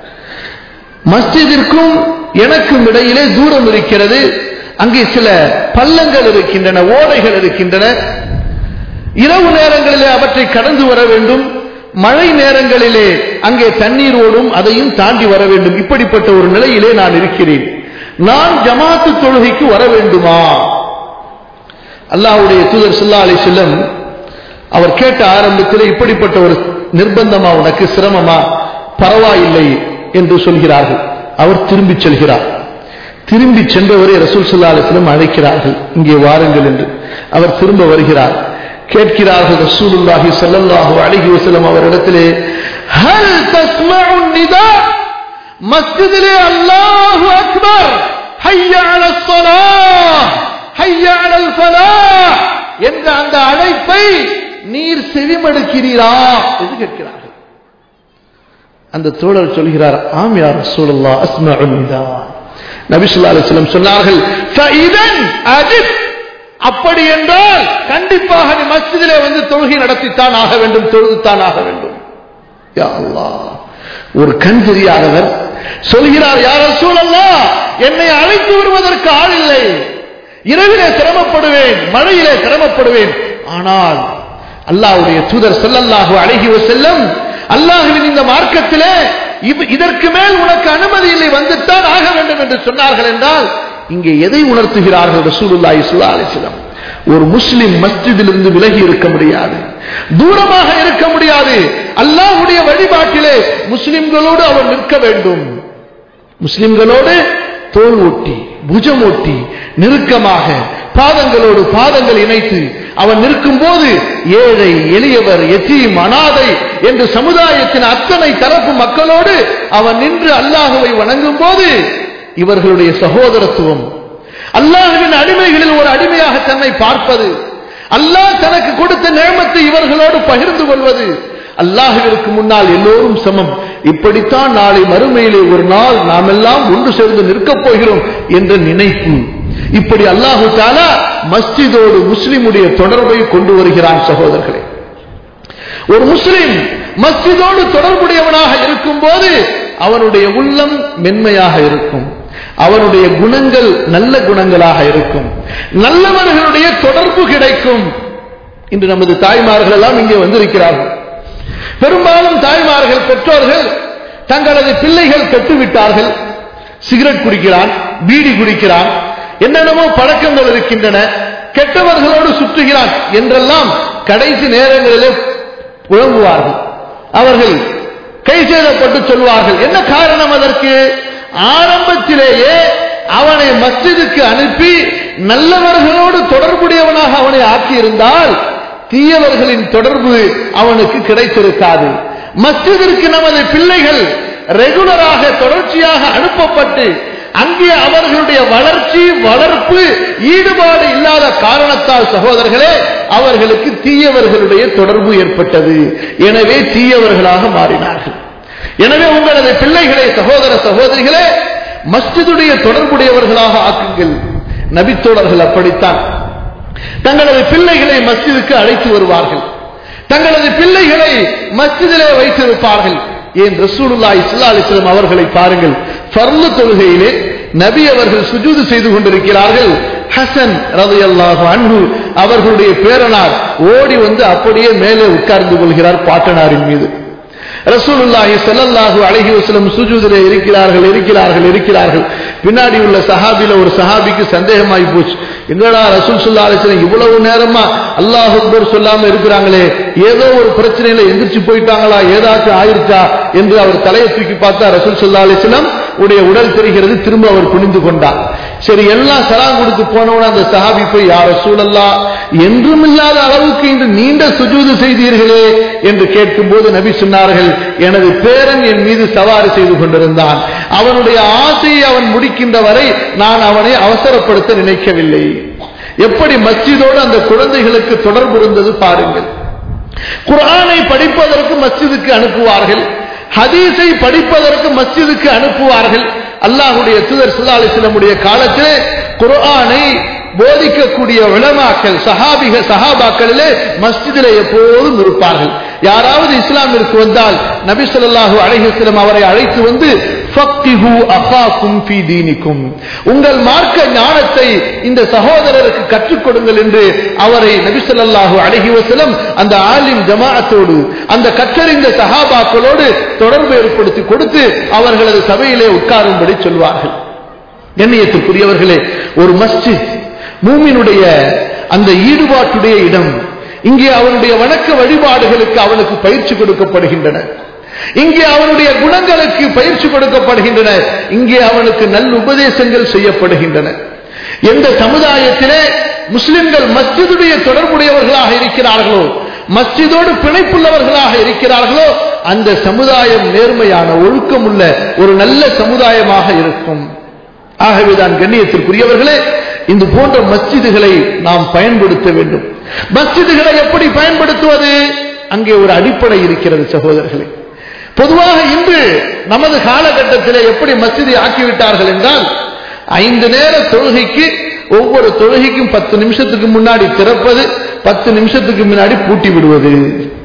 மஸ்ஜிதிற்கும் எனக்கும் இடையிலே தூரம் இருக்கிறது அங்கே சில பள்ளங்கள் இருக்கின்றன ஓடைகள் இருக்கின்றன இரவு நேரங்களிலே அவற்றை கடந்து வர வேண்டும் மழை நேரங்களிலே அங்கே தண்ணீர் ஓடும் அதையும் தாண்டி வர வேண்டும் இப்படிப்பட்ட ஒரு நிலையிலே நான் இருக்கிறேன் நான் ஜமாத்து தொழுகைக்கு வர வேண்டுமா அல்லாஹ்வுடைய தூதர் ஸல்லல்லாஹு அலைஹி வஸல்லம் அவர் கேட்ட ஆரம்பத்தில் இப்படிப்பட்ட ஒரு நிர்பந்தமா உனக்கு சிரமமா பரவாயில்லை என்று சொல்கிறார்கள் அவர் திரும்பிச் செல்கிறார் திரும்பி சென்றவரை ரசூல் ஸல்லல்லாஹு அலைஹி வஸல்லம் அழைக்கிறார்கள் இங்கே வாருங்கள் என்று அவர் திரும்ப வருகிறார் கேட்கிறார்கள் ரசூலுல்லாஹி ஸல்லல்லாஹு அலைஹி வஸல்லம் அவரிடத்திலே ஹல் தஸ்மஉ நிதா மஸ்ஜிதிலே அல்லாஹு அக்பர் ஹய்ய அலஸ் ஸலாஹ் ஹய்ய அலல் ஃபலாஹ் என்ற அந்த அழைப்பை நீர் செவிமடுக்கிறீரா என்று கேட்கிறார்கள் அந்த தோழர் சொல்கிறார் ஆம் யா ரசூலுல்லாஹ் அஸ்மஉ நிதா நபி ஸல்லல்லாஹு அலைஹி வஸல்லம் சொன்னார்கள் ஃபஇதன் அஜிப் அப்படி என்றால் கண்டிப்பாக நீ மஸ்ஜிதிலே வந்து தொழுகை நடத்தித்தான் ஆக வேண்டும் தொழுதுத்தான் ஆக வேண்டும் யா அல்லாஹ் ஒரு கண் தெரியாதவர் சொல்கிறார் யார் சூழல்லா என்னை அழைத்து வருவதற்கு ஆள் இல்லை இரவிலே சிரமப்படுவேன் மழையிலே சிரமப்படுவேன் ஆனால் அல்லாஹ்வுடைய தூதர் ஸல்லல்லாஹு அலைஹி வஸல்லம் அல்லாஹ்வின் இந்த மார்க்கத்திலே இவ்- இதற்கு மேல் உனக்கு அனுமதி இல்லை வந்துத்தான் ஆக வேண்டும் என்று சொன்னார்கள் என்றால் இங்கே எதை உணர்த்துகிறார்கள் ரசூலுல்லாஹி ஸல்லல்லாஹு அலைஹி வஸல்லம் ஒரு முஸ்லிம் மஸ்ஜிதிலிருந்து விலகி இருக்க முடியாது தூரமாக இருக்க முடியாது அல்லாஹ்வுடைய வழிபாட்டிலே முஸ்லிம்களோடு அவர் நிற்க வேண்டும் முஸ்லிம்களோடு தோல் ஒட்டி புஜம் ஒட்டி நெருக்கமாக பாதங்களோடு பாதங்கள் இணைத்து அவன் நிற்கும் போது ஏழை எளியவர் எத்தீம் அனாதை என்று சமுதாயத்தின் அத்தனை தரப்பு மக்களோடு அவன் நின்று அல்லாஹுவை வணங்கும் போது இவர்களுடைய சகோதரத்துவம் அல்லாஹுவின் அடிமைகளில் ஒரு அடிமையாக தன்னை பார்ப்பது அல்லாஹ் தனக்கு கொடுத்த நேமத்தை இவர்களோடு பகிர்ந்து கொள்வது அல்லாஹுவிற்கு முன்னால் எல்லோரும் சமம் இப்படித்தான் நாளை மறுமையிலே ஒரு நாள் நாம் எல்லாம் ஒன்று சேர்ந்து நிற்கப் போகிறோம் என்ற நினைப்பு இப்படி அல்லாஹு தாலா மஸ்ஜிதோடு முஸ்லிமுடைய தொடர்பை கொண்டு வருகிறான் சகோதரர்களே ஒரு முஸ்லிம் மஸ்ஜிதோடு தொடர்புடையவனாக இருக்கும் போது அவனுடைய உள்ளம் மென்மையாக இருக்கும் அவனுடைய குணங்கள் நல்ல குணங்களாக இருக்கும் நல்லவர்களுடைய தொடர்பு கிடைக்கும் இன்று நமது தாய்மார்கள் எல்லாம் இங்கே வந்திருக்கிறார்கள் பெரும்பாலும் தாய்மார்கள் பெற்றோர்கள் தங்களது பிள்ளைகள் கெட்டுவிட்டார்கள் சிகரெட் குடிக்கிறான் பீடி குடிக்கிறான் என்னென்னமோ பழக்கங்கள் இருக்கின்றன கெட்டவர்களோடு சுற்றுகிறான் என்றெல்லாம் கடைசி நேரங்களிலே புலம்புவார்கள் அவர்கள் கை செய்தப்பட்டு சொல்வார்கள் என்ன காரணம் அதற்கு ஆரம்பத்திலேயே அவனை மஸ்ஜிதுக்கு அனுப்பி நல்லவர்களோடு தொடர்புடையவனாக அவனை ஆக்கியிருந்தால் தீயவர்களின் தொடர்பு அவனுக்கு கிடைத்திருக்காது மஸ்ஜிதிற்கு நமது பிள்ளைகள் ரெகுலராக தொடர்ச்சியாக அனுப்பப்பட்டு அங்கே அவர்களுடைய வளர்ச்சி வளர்ப்பு ஈடுபாடு இல்லாத காரணத்தால் சகோதரர்களே அவர்களுக்கு தீயவர்களுடைய தொடர்பு ஏற்பட்டது எனவே தீயவர்களாக மாறினார்கள் எனவே உங்களது பிள்ளைகளை சகோதர சகோதரிகளே மஸ்ஜிதுடைய தொடர்புடையவர்களாக ஆக்குங்கள் நபித்தோழர்கள் அப்படித்தான் தங்களது பிள்ளைகளை மஸ்ஜிதுக்கு அழைத்து வருவார்கள் தங்களது பிள்ளைகளை மஸ்ஜிதிலே வைத்திருப்பார்கள் ஏன் ரசூலுல்லாஹி ஸல்லல்லாஹு அலைஹி வஸல்லம் அவர்களை பாருங்கள் ஃபர்லு தொழுகையிலே நபி அவர்கள் சுஜூது செய்து கொண்டிருக்கிறார்கள் ஹசன் ரலியல்லாஹு அன்ஹு அவர்களுடைய பேரனார் ஓடி வந்து அப்படியே மேலே உட்கார்ந்து கொள்கிறார் பாட்டனாரின் மீது ரசூலுல்லாஹி ஸல்லல்லாஹு அலைஹி வஸல்லம் சுஜூதிலே இருக்கிறார்கள் இருக்கிறார்கள் இருக்கிறார்கள் பின்னாடி உள்ள சஹாபில ஒரு சஹாபிக்கு சந்தேகமாகி போச்சு எங்கடா ரசூல் ஸல்லல்லாஹு அலைஹி வஸல்லம் இவ்வளவு நேரமா அல்லாஹ் அக்பர் சொல்லாம இருக்கிறாங்களே ஏதோ ஒரு பிரச்சனையில எந்திரிச்சு போயிட்டாங்களா ஏதாச்சும் ஆயிருச்சா என்று அவர் தலையை தூக்கி பார்த்தா ரசூல் ஸல்லல்லாஹு அலைஹி வஸல்லம் உடைய உடல் தெரிகிறது திரும்ப அவர் குனிந்து கொண்டார் சரி எல்லாம் சலாம் கொடுத்து போனவன அந்த சஹாபி போய் யார சூழல்லா என்றும் இல்லாத அளவுக்கு இன்று நீண்ட சுஜூது செய்தீர்களே என்று கேட்கும் போது நபி சொன்னார்கள் எனது பேரன் என் மீது சவாரி செய்து கொண்டிருந்தான் அவனுடைய ஆசையை அவன் முடிக்கின்ற வரை நான் அவனை அவசரப்படுத்த நினைக்கவில்லை எப்படி மஸ்ஜிதோடு அந்த குழந்தைகளுக்கு தொடர்பு இருந்தது பாருங்கள் குரானை படிப்பதற்கு மஸ்ஜிதுக்கு அனுப்புவார்கள் ஹதீஸை படிப்பதற்கு மஸ்ஜிதுக்கு அனுப்புவார்கள் அல்லாஹுடைய தூதர் சுல்லா அலிஸ்லமுடைய காலத்திலே குர்ஆனை போதிக்கக்கூடிய விளமாக்கள் சஹாபிக சஹாபாக்களிலே மஸ்ஜிதிலே எப்போதும் இருப்பார்கள் யாராவது இஸ்லாமிற்கு வந்தால் நபி ஸல்லல்லாஹு அலைஹி வஸல்லம் அவரை அழைத்து வந்து ஃபக்ஹு அஃபாக்கும் ஃபீ தீனிக்கும் உங்கள் மார்க்க ஞானத்தை இந்த சகோதரருக்கு கற்றுக் கொடுங்கள் என்று அவரை நபி ஸல்லல்லாஹு அலைஹி வஸல்லம் அந்த ஆலிம் ஜமாஅத்தோடு அந்த கற்றறிந்த சஹாபாக்களோடு தொடர்பு ஏற்படுத்தி கொடுத்து அவர்களது சபையிலே உட்காரும்படி சொல்வார்கள் கண்ணியத்திற்குரியவர்களே ஒரு மஸ்ஜித் மூமினுடைய அந்த ஈடுபாட்டுடைய இடம் இங்கே அவனுடைய வணக்க வழிபாடுகளுக்கு அவனுக்கு பயிற்சி கொடுக்கப்படுகின்றன இங்கே அவனுடைய குணங்களுக்கு பயிற்சி கொடுக்கப்படுகின்றன இங்கே அவனுக்கு நல்ல உபதேசங்கள் செய்யப்படுகின்றன எந்த சமுதாயத்திலே முஸ்லிம்கள் மஸ்ஜிதுடைய தொடர்புடையவர்களாக இருக்கிறார்களோ மஸ்ஜிதோடு பிணைப்புள்ளவர்களாக இருக்கிறார்களோ அந்த சமுதாயம் நேர்மையான ஒழுக்கமுள்ள ஒரு நல்ல சமுதாயமாக இருக்கும் ஆகவேதான் கண்ணியத்திற்குரியவர்களே இந்த போன்ற மஸ்ஜிதுகளை நாம் பயன்படுத்த வேண்டும் மஸ்ஜிதுகளை எப்படி பயன்படுத்துவது அங்கே ஒரு அடிப்படை இருக்கிறது சகோதரர்களே பொதுவாக இன்று நமது காலகட்டத்தில் எப்படி மஸ்ஜிதை ஆக்கிவிட்டார்கள் என்றால் ஐந்து நேர தொழுகைக்கு ஒவ்வொரு தொழுகைக்கும் பத்து நிமிஷத்துக்கு முன்னாடி திறப்பது பத்து நிமிஷத்துக்கு முன்னாடி பூட்டி விடுவது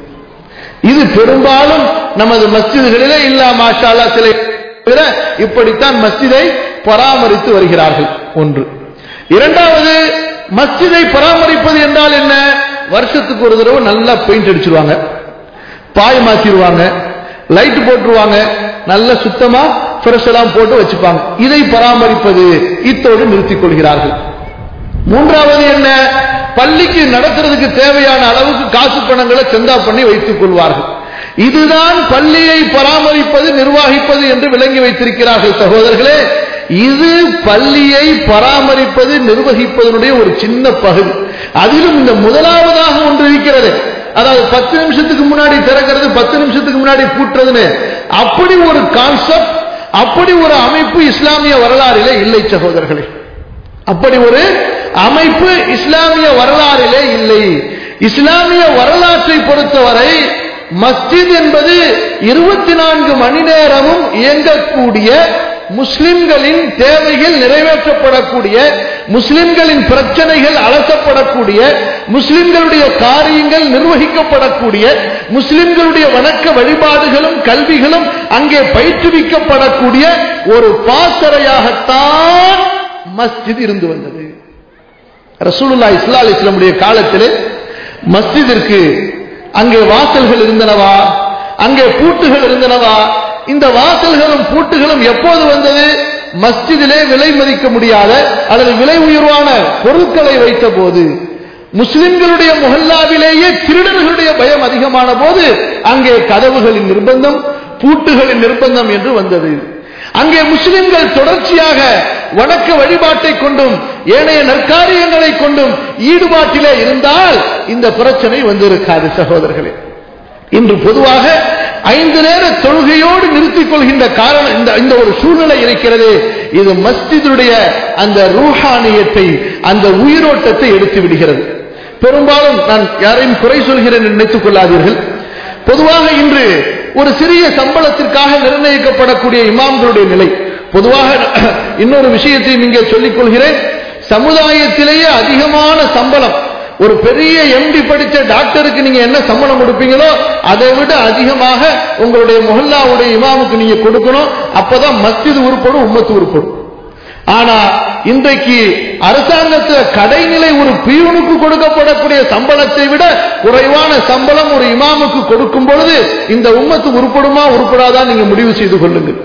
இது பெரும்பாலும் நமது மஸ்ஜிதுகளிலே இல்லா மாஷாலா சிலை இப்படித்தான் மஸ்ஜிதை பராமரித்து வருகிறார்கள் ஒன்று இரண்டாவது மஸ்ஜிதை பராமரிப்பது என்றால் என்ன வருஷத்துக்கு ஒரு தடவை நல்லா பெயிண்ட் அடிச்சிருவாங்க பாய் மாத்திடுவாங்க லைட் போட்டுருவாங்க நல்ல சுத்தமா ஃப்ரெஷ் எல்லாம் போட்டு வச்சுப்பாங்க இதை பராமரிப்பது இத்தோடு நிறுத்திக் கொள்கிறார்கள் மூன்றாவது என்ன பள்ளிக்கு நடத்துறதுக்கு தேவையான அளவுக்கு காசு பணங்களை சந்தா பண்ணி வைத்துக் கொள்வார்கள் இதுதான் பள்ளியை பராமரிப்பது நிர்வாகிப்பது என்று விளங்கி வைத்திருக்கிறார்கள் சகோதரர்களே இது பள்ளியை பராமரிப்பது நிர்வகிப்பதனுடைய ஒரு சின்ன பகுதி அதிலும் இந்த முதலாவதாக ஒன்று இருக்கிறது அதாவது பத்து நிமிஷத்துக்கு முன்னாடி திறக்கிறது பத்து நிமிஷத்துக்கு முன்னாடி பூட்டுறதுன்னு அப்படி ஒரு கான்செப்ட் அப்படி ஒரு அமைப்பு இஸ்லாமிய வரலாறிலே இல்லை சகோதரர்களே அப்படி ஒரு அமைப்பு இஸ்லாமிய வரலாறிலே இல்லை இஸ்லாமிய வரலாற்றை பொறுத்தவரை மஸ்ஜித் என்பது இருபத்தி நான்கு மணி நேரமும் இயங்கக்கூடிய முஸ்லிம்களின் தேவைகள் நிறைவேற்றப்படக்கூடிய முஸ்லிம்களின் பிரச்சனைகள் அலசப்படக்கூடிய முஸ்லிம்களுடைய காரியங்கள் நிர்வகிக்கப்படக்கூடிய முஸ்லிம்களுடைய வணக்க வழிபாடுகளும் கல்விகளும் அங்கே பயிற்றுவிக்கப்படக்கூடிய ஒரு பாசறையாகத்தான் மஸ்ஜித் இருந்து வந்தது ரசூலுல்லா இஸ்லா இஸ்லாமுடைய காலத்தில் மஸ்ஜிதிற்கு அங்கே வாசல்கள் இருந்தனவா அங்கே பூட்டுகள் இருந்தனவா இந்த வாசல்களும் பூட்டுகளும் எப்போது வந்தது மஸ்ஜிதிலே விலை மதிக்க முடியாத அல்லது விலை உயர்வான பொருட்களை வைத்த போது முஸ்லிம்களுடைய முகல்லாவிலேயே திருடர்களுடைய பயம் அதிகமான போது அங்கே கதவுகளின் நிர்பந்தம் பூட்டுகளின் நிர்பந்தம் என்று வந்தது அங்கே முஸ்லிம்கள் தொடர்ச்சியாக வணக்க வழிபாட்டை கொண்டும் ஏனைய நற்காரியங்களை கொண்டும் ஈடுபாட்டிலே இருந்தால் இந்த பிரச்சனை வந்திருக்காது சகோதரர்களே இன்று பொதுவாக ஐந்து நேர தொழுகையோடு நிறுத்திக் கொள்கின்ற காரணம் இந்த இந்த ஒரு சூழ்நிலை இருக்கிறது இது மஸ்ஜிதுடைய அந்த ரூஹானியத்தை அந்த உயிரோட்டத்தை எடுத்து விடுகிறது பெரும்பாலும் நான் யாரையும் குறை சொல்கிறேன் என்று நினைத்துக் கொள்ளாதீர்கள் பொதுவாக இன்று ஒரு சிறிய சம்பளத்திற்காக நிர்ணயிக்கப்படக்கூடிய இமாம்களுடைய நிலை பொதுவாக இன்னொரு விஷயத்தை இங்கே சொல்லிக் கொள்கிறேன் சமுதாயத்திலேயே அதிகமான சம்பளம் ஒரு பெரிய எம்டி படிச்ச டாக்டருக்கு நீங்க என்ன சம்பளம் கொடுப்பீங்களோ அதை விட அதிகமாக உங்களுடைய முஹல்லாவுடைய இமாமுக்கு நீங்க கொடுக்கணும் அப்பதான் மஸ்ஜித் உருப்படும் உம்மத்து உருப்படும் ஆனா இன்றைக்கு அரசாங்கத்துல கடைநிலை ஒரு பியூனுக்கு கொடுக்கப்படக்கூடிய சம்பளத்தை விட குறைவான சம்பளம் ஒரு இமாமுக்கு கொடுக்கும் பொழுது இந்த உம்மத்து உருப்படுமா உருப்படாதா நீங்க முடிவு செய்து கொள்ளுங்கள்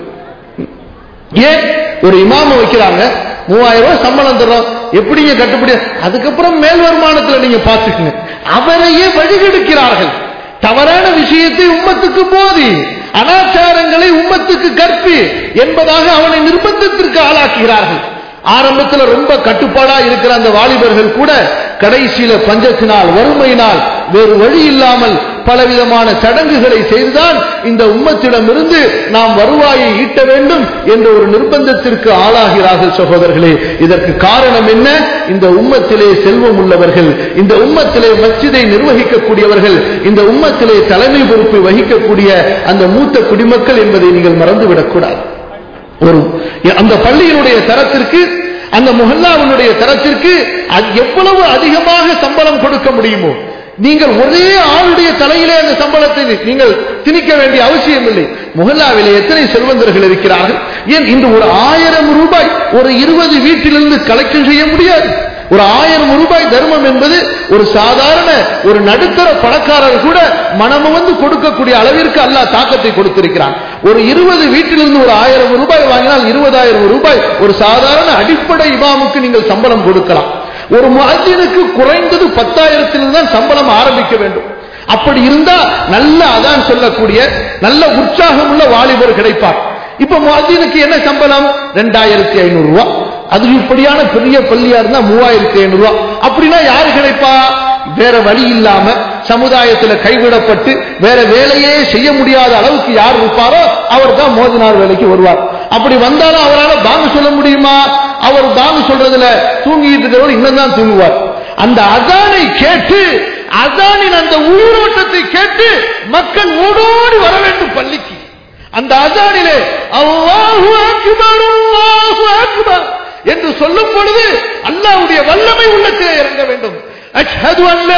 ஏன் ஒரு இமாம வைக்கிறாங்க மூவாயிரம் ரூபாய் சம்பளம் தர்றோம் எப்படிங்க கட்டுப்படி அதுக்கப்புறம் மேல் வருமானத்துல நீங்க பாத்துக்கங்க அவரையே வழிகெடுக்கிறார்கள் தவறான விஷயத்தை உம்மத்துக்கு போதி அனாச்சாரங்களை உம்மத்துக்கு கற்பி என்பதாக அவனை நிர்பந்தத்திற்கு ஆளாக்குகிறார்கள் ஆரம்பத்தில் ரொம்ப கட்டுப்பாடா இருக்கிற அந்த வாலிபர்கள் கூட கடைசியில பஞ்சத்தினால் வறுமையினால் வேறு வழி இல்லாமல் பலவிதமான சடங்குகளை செய்துதான் இந்த உம்மத்திடமிருந்து நாம் வருவாயை ஈட்ட வேண்டும் என்ற ஒரு நிர்பந்தத்திற்கு ஆளாகிறார்கள் சகோதரர்களே இதற்கு காரணம் என்ன இந்த உம்மத்திலே செல்வம் உள்ளவர்கள் இந்த உம்மத்திலே மஸ்ஜிதை நிர்வகிக்கக்கூடியவர்கள் இந்த உம்மத்திலே தலைமை பொறுப்பை வகிக்கக்கூடிய அந்த மூத்த குடிமக்கள் என்பதை நீங்கள் மறந்துவிடக்கூடாது ஒரு அந்த பள்ளியினுடைய தரத்திற்கு அந்த முஹல்லாவினுடைய தரத்திற்கு எவ்வளவு அதிகமாக சம்பளம் கொடுக்க முடியுமோ நீங்கள் ஒரே ஆளுடைய தலையிலே அந்த சம்பளத்தை நீங்கள் திணிக்க வேண்டிய அவசியம் இல்லை முகல்லாவிலே எத்தனை செல்வந்தர்கள் இருக்கிறார்கள் ஏன் இன்று ஒரு ஆயிரம் ரூபாய் ஒரு இருபது வீட்டிலிருந்து கலெக்ஷன் செய்ய முடியாது ஒரு ஆயிரம் ரூபாய் தர்மம் என்பது ஒரு சாதாரண ஒரு நடுத்தர பணக்காரர் கூட மனமு வந்து கொடுக்கக்கூடிய அளவிற்கு அல்லாஹ் தாக்கத்தை கொடுத்திருக்கிறான் ஒரு இருபது வீட்டிலிருந்து ஒரு ஆயிரம் ரூபாய் வாங்கினால் இருபதாயிரம் ரூபாய் ஒரு சாதாரண அடிப்படை இமாமுக்கு நீங்கள் சம்பளம் கொடுக்கலாம் ஒரு முஅத்தினுக்கு குறைந்தது பத்தாயிரத்திலிருந்து தான் சம்பளம் ஆரம்பிக்க வேண்டும் அப்படி இருந்தா நல்ல அதான் சொல்லக்கூடிய நல்ல உற்சாகம் உள்ள வாலிபர் கிடைப்பார் இப்ப முஅத்தினுக்கு என்ன சம்பளம் ரெண்டாயிரத்தி ஐநூறு ரூபாய் அது இப்படியான பெரிய பள்ளியா இருந்தா மூவாயிரத்தி ஐநூறு ரூபாய் அப்படின்னா யாரு கிடைப்பா வேற வழி இல்லாம சமுதாயத்துல கைவிடப்பட்டு வேற வேலையே செய்ய முடியாத அளவுக்கு யார் இருப்பாரோ அவர் தான் மோதினார் வேலைக்கு வருவார் அப்படி வந்தாலும் அவரால் பாங்கு சொல்ல முடியுமா அவர் பாங்கு சொல்றதுல தூங்கிட்டு இருக்கிறவர் இன்னும் தான் தூங்குவார் அந்த அதானை கேட்டு அதானின் அந்த உயிரோட்டத்தை கேட்டு மக்கள் ஓடோடி வர வேண்டும் பள்ளிக்கு அந்த அதானிலே அல்லாஹு அக்பர் அல்லாஹு அக்பர் என்று சொல்லும் பொழுது அல்லாஹ்வுடைய வல்லமை உள்ளத்திலே இறங்க வேண்டும் அஷ்ஹது அல்லா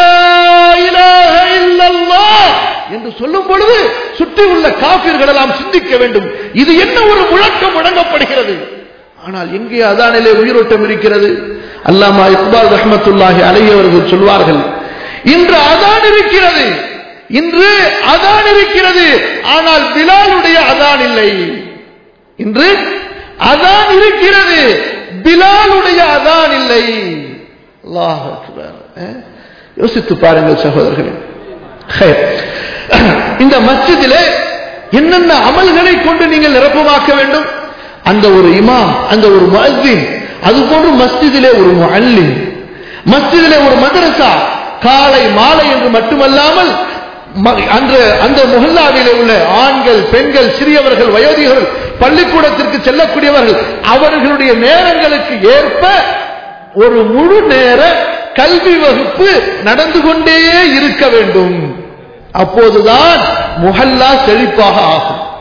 இலாஹ இல்லல்லாஹ் என்று சொல்லும் பொழுது சுற்றி உள்ள காபிர்கள் எல்லாம் சிந்திக்க வேண்டும் இது என்ன ஒரு முழக்கம் முழங்கப்படுகிறது ஆனால் எங்கே அதானிலே உயிரோட்டம் இருக்கிறது அல்லாமா இக்பால் ரஹமத்துல்லாஹி அலைஹி அவர்கள் சொல்வார்கள் இன்று அதான் இருக்கிறது இன்று அதான் இருக்கிறது ஆனால் பிலாலுடைய அதான் இல்லை இன்று அதான் இருக்கிறது பிலாலுடைய அதான் இல்லை அல்லாஹ் அக்பர். அஹ்? யோசித்து பாருங்கள் சகோதரர்களே ஹைர். இந்த மஸ்ஜிதிலே என்னென்ன அமல்களை கொண்டு நீங்கள் நிரப்பமாக்க வேண்டும் அந்த ஒரு இமாம் அந்த ஒரு முஅஸ்ஸின் அதுபோன்று மஸ்ஜிதிலே ஒரு முஅல்லிம் மஸ்ஜிதிலே ஒரு மதரசா காலை மாலை என்று மட்டுமல்லாமல் ம- அன்று அந்த முஹல்லாவிலே உள்ள ஆண்கள் பெண்கள் சிறியவர்கள் வயோதிகர்கள் பள்ளிக்கூடத்திற்கு செல்லக்கூடியவர்கள் அவர்களுடைய நேரங்களுக்கு ஏற்ப ஒரு முழு நேர கல்வி வகுப்பு நடந்து கொண்டே இருக்க வேண்டும் அப்போதுதான் முஹல்லா செழிப்பாக ஆகும்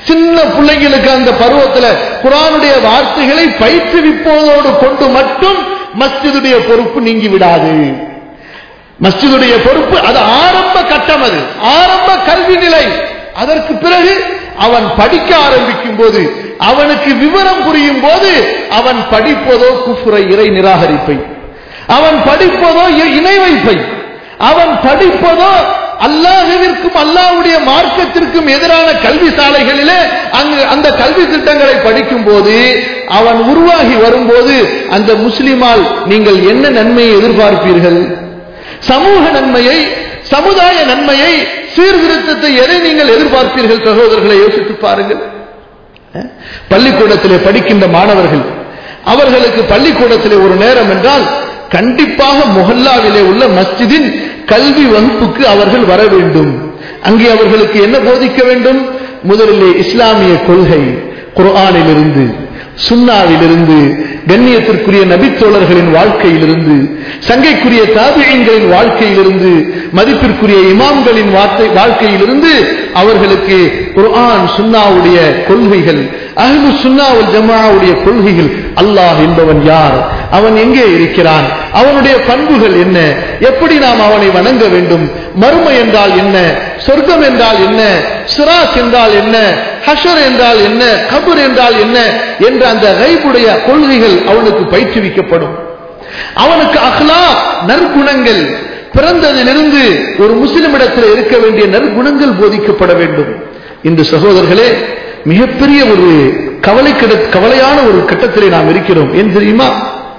சின்ன பிள்ளைங்களுக்கு அந்த பருவத்துல குரானுடைய வார்த்தைகளை பயிற்றுவிப்பதோடு கொண்டு மட்டும் மஸ்ஜிதுடைய பொறுப்பு நீங்கி விடாது மஸ்ஜிதுடைய பொறுப்பு அது ஆரம்ப கட்டம் அது ஆரம்ப கல்வி நிலை அதற்கு பிறகு அவன் படிக்க ஆரம்பிக்கும் போது அவனுக்கு விவரம் புரியும் போது அவன் படிப்பதோ குஃபுரை இறை நிராகரிப்பை அவன் படிப்பதோ இ- இணை வைப்பை அவன் படிப்பதோ அல்லாஹுவிற்கும் அல்லாஹ்வுடைய மார்க்கத்திற்கும் எதிரான கல்வி சாலைகளிலே அங்கு அந்த கல்வி திட்டங்களை படிக்கும் போது அவன் உருவாகி வரும்போது அந்த முஸ்லிமால் நீங்கள் என்ன நன்மையை எதிர்பார்ப்பீர்கள் சமூக நன்மையை சமுதாய நன்மையை சீர்திருத்தத்தை எதை நீங்கள் எதிர்பார்ப்பீர்கள் சகோதரர்களை யோசித்து பாருங்கள் அஹ், பள்ளிக்கூடத்திலே படிக்கின்ற மாணவர்கள் அவர்களுக்கு பள்ளிக்கூடத்திலே ஒரு நேரம் என்றால் கண்டிப்பாக முஹல்லாவிலே உள்ள மஸ்ஜிதின் கல்வி வகுப்புக்கு அவர்கள் வர வேண்டும் அங்கே அவர்களுக்கு என்ன போதிக்க வேண்டும் முதலிலே இஸ்லாமிய கொள்கை குர்ஆனிலிருந்து சுன்னாவிலிருந்து கண்ணியத்திற்குரிய நபித்தோழர்களின் வாழ்க்கையிலிருந்து சங்கைக்குரிய தாபியங்களின் வாழ்க்கையிலிருந்து மதிப்பிற்குரிய இமாம்களின் வார்த்தை வாழ்க்கையிலிருந்து அவர்களுக்கு குர்ஆன் சுன்னாவுடைய கொள்கைகள் அஹ்லு சுன்னாவுல் ஜமாவுடைய கொள்கைகள் அல்லாஹ் என்பவன் யார் அவன் எங்கே இருக்கிறான் அவனுடைய பண்புகள் என்ன எப்படி நாம் அவனை வணங்க வேண்டும் மறுமை என்றால் என்ன சொர்க்கம் என்றால் என்ன சிராஸ் என்றால் என்ன ஹஷர் என்றால் என்ன கபர் என்றால் என்ன என்ற அந்த கைபுடைய கொள்கைகள் அவனுக்கு பயிற்றுவிக்கப்படும் அவனுக்கு அஹ்லா நற்குணங்கள் பிறந்ததிலிருந்து ஒரு முஸ்லிமிடத்தில் இருக்க வேண்டிய நற்குணங்கள் போதிக்கப்பட வேண்டும் இந்த சகோதரர்களே மிகப்பெரிய ஒரு கவலை கவலையான ஒரு கட்டத்திலே நாம் இருக்கிறோம் ஏன் தெரியுமா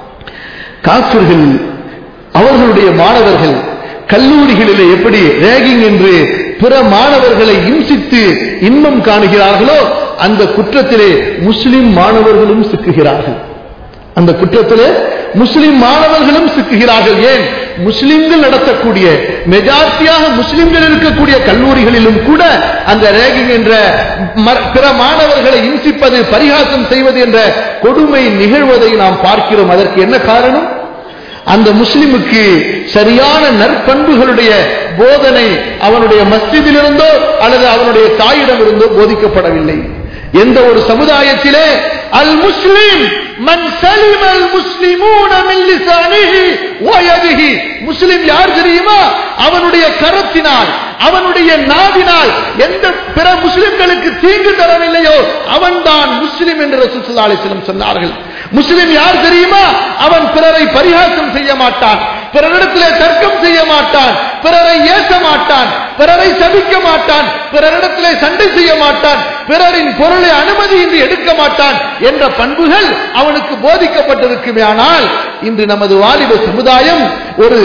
காஃபிர்கள் அவர்களுடைய மாணவர்கள் கல்லூரிகளிலே எப்படி ரேகிங் என்று பிற மாணவர்களை இம்சித்து இன்பம் காணுகிறார்களோ அந்த குற்றத்திலே முஸ்லிம் மாணவர்களும் சிக்குகிறார்கள் அந்த குற்றத்திலே முஸ்லிம் மாணவர்களும் சிக்குகிறார்கள் ஏன் முஸ்லிம்கள் நடத்தக்கூடிய மெஜாரிட்டியாக முஸ்லிம்கள் இருக்கக்கூடிய கல்லூரிகளிலும் கூட அந்த ரேகிங் என்ற ம- பிற மாணவர்களை இம்சிப்பது பரிகாசம் செய்வது என்ற கொடுமை நிகழ்வதை நாம் பார்க்கிறோம் அதற்கு என்ன காரணம் அந்த முஸ்லிமுக்கு சரியான நற்பண்புகளுடைய போதனை அவனுடைய மஸ்ஜிதிலிருந்தோ அல்லது அவனுடைய தாயிடமிருந்தோ போதிக்கப்படவில்லை எந்த ஒரு சமுதாயத்திலே அல் முஸ்லிம் மன் சலிம் அல் முஸ்லிமூன மின் லிசானிஹி வ யதிஹி முஸ்லிம் யார் தெரியுமா அவனுடைய கரத்தினால் அவனுடைய நாவினால் எந்த பிற முஸ்லிம்களுக்கு தீங்கு தரவில்லையோ அவன்தான் முஸ்லிம் என்று ரசூல் ஸல்லல்லாஹு அலைஹி வஸல்லம் சொன்னார்கள் முஸ்லிம் யார் தெரியுமா அவன் பிறரை பரிகாசம் செய்ய மாட்டான் பிறரிடத்திலே தர்க்கம் செய்ய மாட்டான் பிறரை ஏச மாட்டான் பிறரை சபிக்க மாட்டான் பிறரிடத்திலே சண்டை செய்ய மாட்டான் பிறரின் பொருளை அனுமதியின்றி எடுக்க மாட்டான் என்ற பண்புகள் அவனுக்கு போதிக்கப்பட்டிருக்குமே ஆனால் இன்று நமது வாலிப சமுதாயம் ஒரு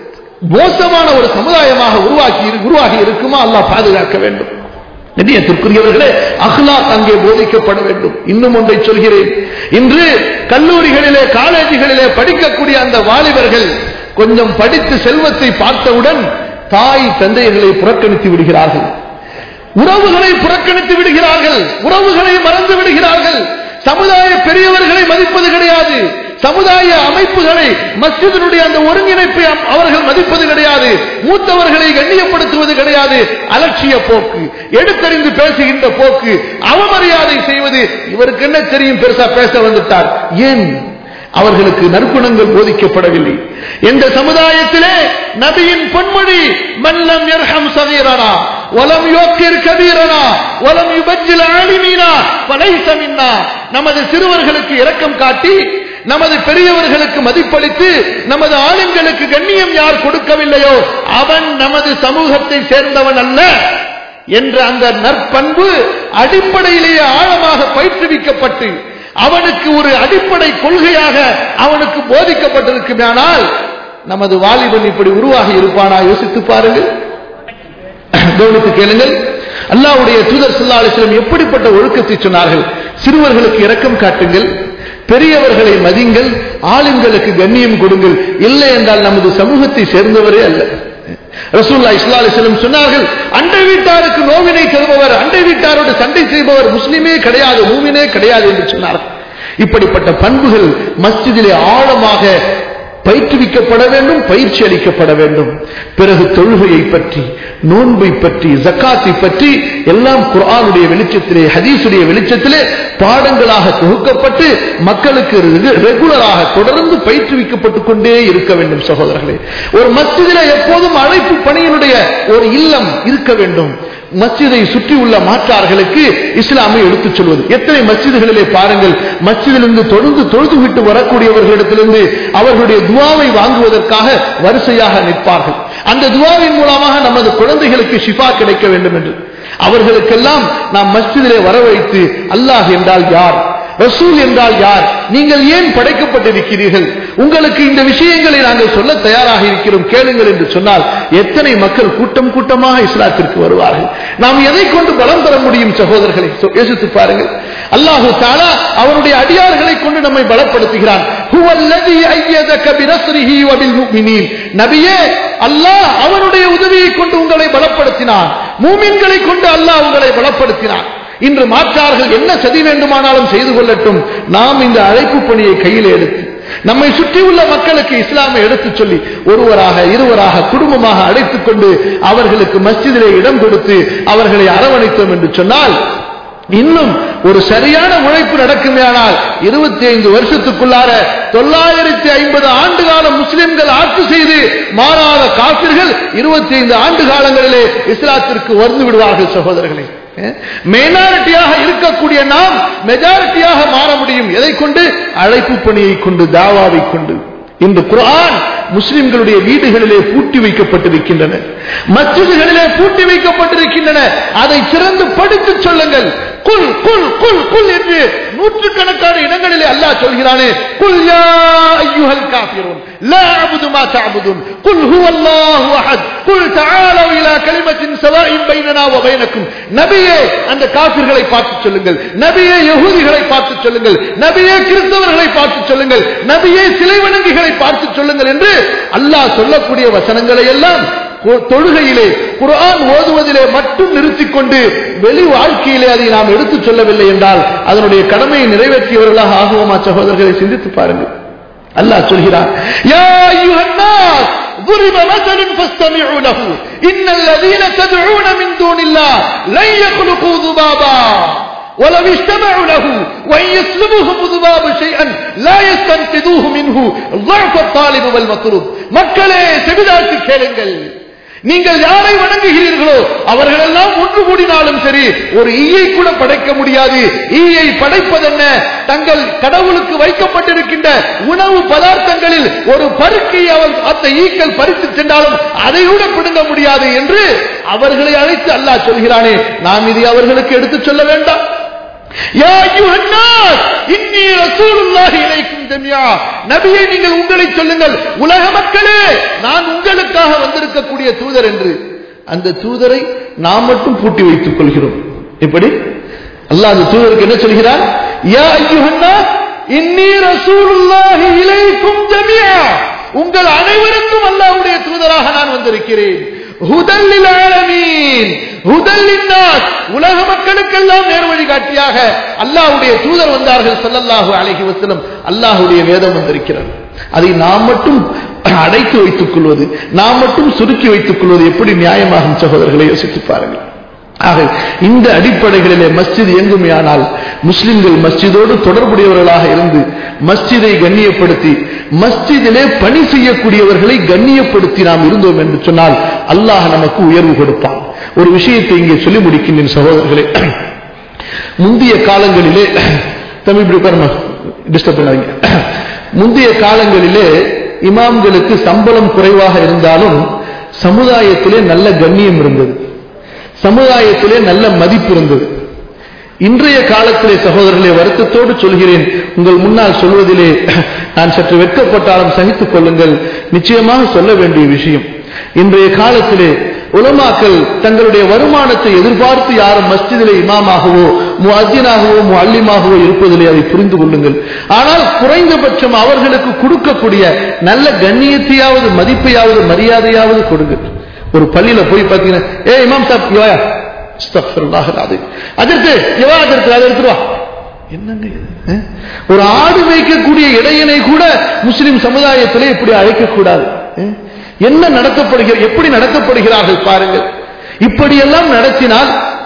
மோசமான ஒரு சமுதாயமாக உருவாக்கி உருவாகி இருக்குமா அல்லாஹ் பாதுகாக்க வேண்டும் கண்ணியத்திற்குரியவர்களே அஹ்லாக் அங்கே போதிக்கப்பட வேண்டும் இன்னும் ஒன்றை சொல்கிறேன் இன்று கல்லூரிகளிலே காலேஜுகளிலே படிக்கக்கூடிய அந்த வாலிபர்கள் கொஞ்சம் படித்து செல்வத்தை பார்த்தவுடன் தாய் தந்தையர்களை புறக்கணித்து விடுகிறார்கள் உறவுகளை புறக்கணித்து விடுகிறார்கள் உறவுகளை மறந்து விடுகிறார்கள் சமுதாய பெரியவர்களை மதிப்பது கிடையாது சமுதாய அமைப்புகளை மஸ்ஜிதினுடைய அந்த ஒருங்கிணைப்பை அம்- அவர்கள் மதிப்பது கிடையாது மூத்தவர்களை கண்ணியப்படுத்துவது கிடையாது அலட்சிய போக்கு எடுத்தறிந்து பேசுகின்ற போக்கு அவமரியாதை செய்வது இவருக்கு என்ன தெரியும் பெருசா பேச வந்துட்டார் ஏன் அவர்களுக்கு நற்குணங்கள் போதிக்கப்படவில்லை எந்த சமுதாயத்திலே நபியின் பொன்மொழி மல்லம் யர்ஹம் சகீரனா வலம் யோக்கிர் கபீரனா வலம் யுபஜ்ஜில் ஆலிமீனா பலைச மின்னா நமது சிறுவர்களுக்கு இரக்கம் காட்டி நமது பெரியவர்களுக்கு மதிப்பளித்து நமது ஆளுங்களுக்கு கண்ணியம் யார் கொடுக்கவில்லையோ அவன் நமது சமூகத்தை சேர்ந்தவன் அல்ல என்ற அந்த நற்பண்பு அடிப்படையிலேயே ஆழமாக பயிற்றுவிக்கப்பட்டு அவனுக்கு ஒரு அடிப்படை கொள்கையாக அவனுக்கு போதிக்கப்பட்டிருக்குமானால் நமது வாலிபன் இப்படி உருவாகி இருப்பானா யோசித்து பாருங்கள் கவனித்து கேளுங்கள் அல்லாஹ்வுடைய தூதர் ஸல்லல்லாஹு அலைஹி வஸல்லம் எப்படிப்பட்ட ஒழுக்கத்தை சொன்னார்கள் சிறுவர்களுக்கு இரக்கம் காட்டுங்கள் பெரியவர்களை மதிங்கள் ஆளுங்களுக்கு கண்ணியம் கொடுங்கள் இல்லை என்றால் நமது சமூகத்தை சேர்ந்தவரே அல்ல ரசூல்லா இஸ்லா அலிஸ்லம் சொன்னார்கள் அண்டை வீட்டாருக்கு நோவினை தருபவர் அண்டை வீட்டாரோடு சண்டை செய்பவர் முஸ்லிமே கிடையாது மூமினே கிடையாது என்று சொன்னார்கள் இப்படிப்பட்ட பண்புகள் மஸ்ஜிதிலே ஆழமாக பயிற்றுவிக்கப்பட வேண்டும் பயிற்சி அளிக்கப்பட வேண்டும் பிறகு தொழுகையை பற்றி நோன்பை பற்றி ஜக்காத்தை பற்றி எல்லாம் குர்ஆனுடைய வெளிச்சத்திலே ஹதீஸுடைய வெளிச்சத்திலே பாடங்களாக தொகுக்கப்பட்டு மக்களுக்கு ரெகுலராக தொடர்ந்து பயிற்றுவிக்கப்பட்டுக் கொண்டே இருக்க வேண்டும் சகோதரர்களே ஒரு மஸ்ஜிதிலே எப்போதும் அழைப்பு பணியினுடைய ஒரு இல்லம் இருக்க வேண்டும் மஸ்ஜிதை சுற்றியுள்ள மாற்றார்களுக்கு இஸ்லாமை எடுத்துச் சொல்வது எத்தனை மஸ்ஜிதுகளிலே பாருங்கள் மஸ்ஜிதிலிருந்து தொடர்ந்து தொழுது விட்டு வரக்கூடியவர்களிடத்திலிருந்து அவர்களுடைய துவாவை வாங்குவதற்காக வரிசையாக நிற்பார்கள் அந்த துவாவின் மூலமாக நமது குழந்தைகளுக்கு ஷிஃபா கிடைக்க வேண்டும் என்று அவர்களுக்கெல்லாம் நாம் மஸ்ஜிதிலே வரவைத்து அல்லாஹ் என்றால் யார் ரசூல் என்றால் யார் நீங்கள் ஏன் படைக்கப்பட்டிருக்கிறீர்கள் உங்களுக்கு இந்த விஷயங்களை நாங்கள் சொல்ல தயாராக இருக்கிறோம் கேளுங்கள் என்று சொன்னால் எத்தனை மக்கள் கூட்டம் கூட்டமாக இஸ்லாத்திற்கு வருவார்கள் நாம் எதை கொண்டு பலம் பெற முடியும் சகோதரர்களை யோசித்து பாருங்கள் அல்லாஹு தாலா அவருடைய அடியார்களை கொண்டு நம்மை பலப்படுத்துகிறான் நபியே அல்லாஹ் அவனுடைய உதவியை கொண்டு உங்களை பலப்படுத்தினான் மூமின்களை கொண்டு அல்லாஹ் உங்களை பலப்படுத்தினான் இன்று மாற்றார்கள் என்ன சதி வேண்டுமானாலும் செய்து கொள்ளட்டும் நாம் இந்த அழைப்பு பணியை கையில் எடுத்து நம்மை சுற்றியுள்ள மக்களுக்கு இஸ்லாமை எடுத்துச் சொல்லி ஒருவராக இருவராக குடும்பமாக அழைத்துக் கொண்டு அவர்களுக்கு மஸ்ஜிதிலே இடம் கொடுத்து அவர்களை அரவணைத்தோம் என்று சொன்னால் இன்னும் ஒரு சரியான உழைப்பு நடக்குமே ஆனால் இருபத்தி ஐந்து வருஷத்துக்குள்ளார தொள்ளாயிரத்தி ஐம்பது ஆண்டு காலம் முஸ்லிம்கள் ஆட்சி செய்து மாறாத காப்பிர்கள் இருபத்தி ஐந்து ஆண்டு காலங்களிலே இஸ்லாத்திற்கு வந்து விடுவார்கள் சகோதரர்களே மைனாரிட்டியாக இருக்கக்கூடிய நாம் மெஜாரிட்டியாக மாற முடியும் எதை கொண்டு அழைப்பு பணியை கொண்டு தாவாவை கொண்டு இன்று குரான் முஸ்லிம்களுடைய வீடுகளிலே பூட்டி வைக்கப்பட்டிருக்கின்றன மஸ்ஜிதுகளிலே பூட்டி வைக்கப்பட்டிருக்கின்றன அதை சிறந்து படித்து சொல்லுங்கள் குல் குல் குல் குல் என்று நூற்றுக்கணக்கான இடங்களிலே அல்லாஹ் சொல்கிறானே குல் யா ஐயுஹல் காஃபிரூன் லா அபுது மா தஅபுதுன் குல் ஹுவல்லாஹு அஹத் குல் தஆலு இலா கலிமத்தின் சவாஇன் பைனனா வ பைனக்கும் நபியே அந்த காஃபிர்களை பார்த்து சொல்லுங்கள் நபியே யஹூதிகளை பார்த்து சொல்லுங்கள் நபியே கிறிஸ்தவர்களை பார்த்து சொல்லுங்கள் நபியே சிலை வணங்கிகளை பார்த்து சொல்லுங்கள் என்று அல்லாஹ் சொல்லக்கூடிய வசனங்களை எல்லாம் தொழுகையிலே குரான் ஓதுவதிலே மட்டும் நிறுத்திக் கொண்டு வெளி வாழ்க்கையிலே அதை நாம் எடுத்துச் சொல்லவில்லை என்றால் அதனுடைய கடமையை நிறைவேற்றியவர்களாக ஆகுவோமா சகோதரர்களை சிந்தித்து பாருங்கள் அல்லாஹ் சொல்கிறார் யா அய்யுஹன்னாஸ் ضرب مثل فاستمعوا له إن الذين تدعون من دون الله لن يخلقوا ذبابا ولو اجتمعوا له وإن يسلبهم ذباب شيئا لا يستنقذوه منه ضعف الطالب والمطلوب மக்களே செவிதாசி கேளுங்கள் நீங்கள் யாரை வணங்குகிறீர்களோ அவர்களெல்லாம் ஒன்று கூடினாலும் சரி ஒரு ஈயை கூட படைக்க முடியாது ஈயை படைப்பதென்ன தங்கள் கடவுளுக்கு வைக்கப்பட்டிருக்கின்ற உணவு பதார்த்தங்களில் ஒரு பருக்கை அவர் அந்த ஈக்கள் பறித்து சென்றாலும் அதை கூட பிடுங்க முடியாது என்று அவர்களை அழைத்து அல்லாஹ் சொல்கிறானே நாம் இதை அவர்களுக்கு எடுத்துச் சொல்ல வேண்டாம் நபியை நீங்கள் உங்களை சொல்லுங்கள் உலக மக்களே நான் உங்களுக்காக வந்திருக்கக்கூடிய தூதர் என்று அந்த தூதரை நாம் மட்டும் பூட்டி வைத்துக் கொள்கிறோம் எப்படி அல்லாஹ் அந்த தூதருக்கு என்ன சொல்கிறார் யா ஐயுஹன்னா இன்னி ரசூலுல்லாஹி இலைக்கும் ஜமியா உங்கள் அனைவருக்கும் அல்லாஹ்வுடைய தூதராக நான் வந்திருக்கிறேன் ஹுதல்லில் ஆலமீன் ஹுதல்லின் நாஸ் உலக மக்களுக்கெல்லாம் நேர் வழிகாட்டியாக அல்லாஹ்வுடைய தூதர் வந்தார்கள் ஸல்லல்லாஹு அலைஹி வஸல்லம் அல்லாஹ்வுடைய வேதம் வந்திருக்கிறது அதை நாம் மட்டும் அடைத்து வைத்துக் கொள்வது நாம் மட்டும் சுருக்கி வைத்துக் கொள்வது எப்படி நியாயமாகும் சகோதரர்களை யோசித்து பாருங்கள் ஆக இந்த அடிப்படைகளிலே மஸ்ஜித் இயங்குமே ஆனால் முஸ்லிம்கள் மஸ்ஜிதோடு தொடர்புடையவர்களாக இருந்து மஸ்ஜிதை கண்ணியப்படுத்தி மஸ்ஜிதிலே பணி செய்யக்கூடியவர்களை கண்ணியப்படுத்தி நாம் இருந்தோம் என்று சொன்னால் அல்லாஹ் நமக்கு உயர்வு கொடுப்பான் ஒரு விஷயத்தை இங்கே சொல்லி முடிக்கின்றேன் சகோதரர்களே முந்தைய காலங்களிலே தமிழ் டிஸ்டர்ப் பண்ணாதீங்க முந்தைய காலங்களிலே இமாம்களுக்கு சம்பளம் குறைவாக இருந்தாலும் சமுதாயத்திலே நல்ல கண்ணியம் இருந்தது சமுதாயத்திலே நல்ல மதிப்பு இருந்தது இன்றைய காலத்திலே சகோதரர்களே வருத்தத்தோடு சொல்கிறேன் உங்கள் முன்னால் சொல்வதிலே நான் சற்று வெட்கப்பட்டாலும் சகித்துக் கொள்ளுங்கள் நிச்சயமாக சொல்ல வேண்டிய விஷயம் இன்றைய காலத்திலே உலமாக்கள் தங்களுடைய வருமானத்தை எதிர்பார்த்து யாரும் மஸ்ஜிதிலே இமாமாகவோ முஅத்தினாகவோ முஅல்லிமாகவோ இருப்பதிலே அதை புரிந்து கொள்ளுங்கள் ஆனால் குறைந்தபட்சம் அவர்களுக்கு கொடுக்கக்கூடிய நல்ல கண்ணியத்தையாவது மதிப்பையாவது மரியாதையாவது கொடுங்கள் ஒரு பள்ளியில போய் பார்த்தீங்கன்னா ஏ இமாம் சாப் யோயா அதற்கு எவா அதற்கு அதை எடுத்துருவா என்னங்க இது? அஹ்? ஒரு ஆடு மேய்க்கக்கூடிய இடையனை கூட முஸ்லிம் சமுதாயத்திலே இப்படி அழைக்கக்கூடாது அஹ்? என்ன நடத்தப்படுகிற எப்படி நடத்தப்படுகிறார்கள் பாருங்கள் இப்படியெல்லாம் நடத்தினால்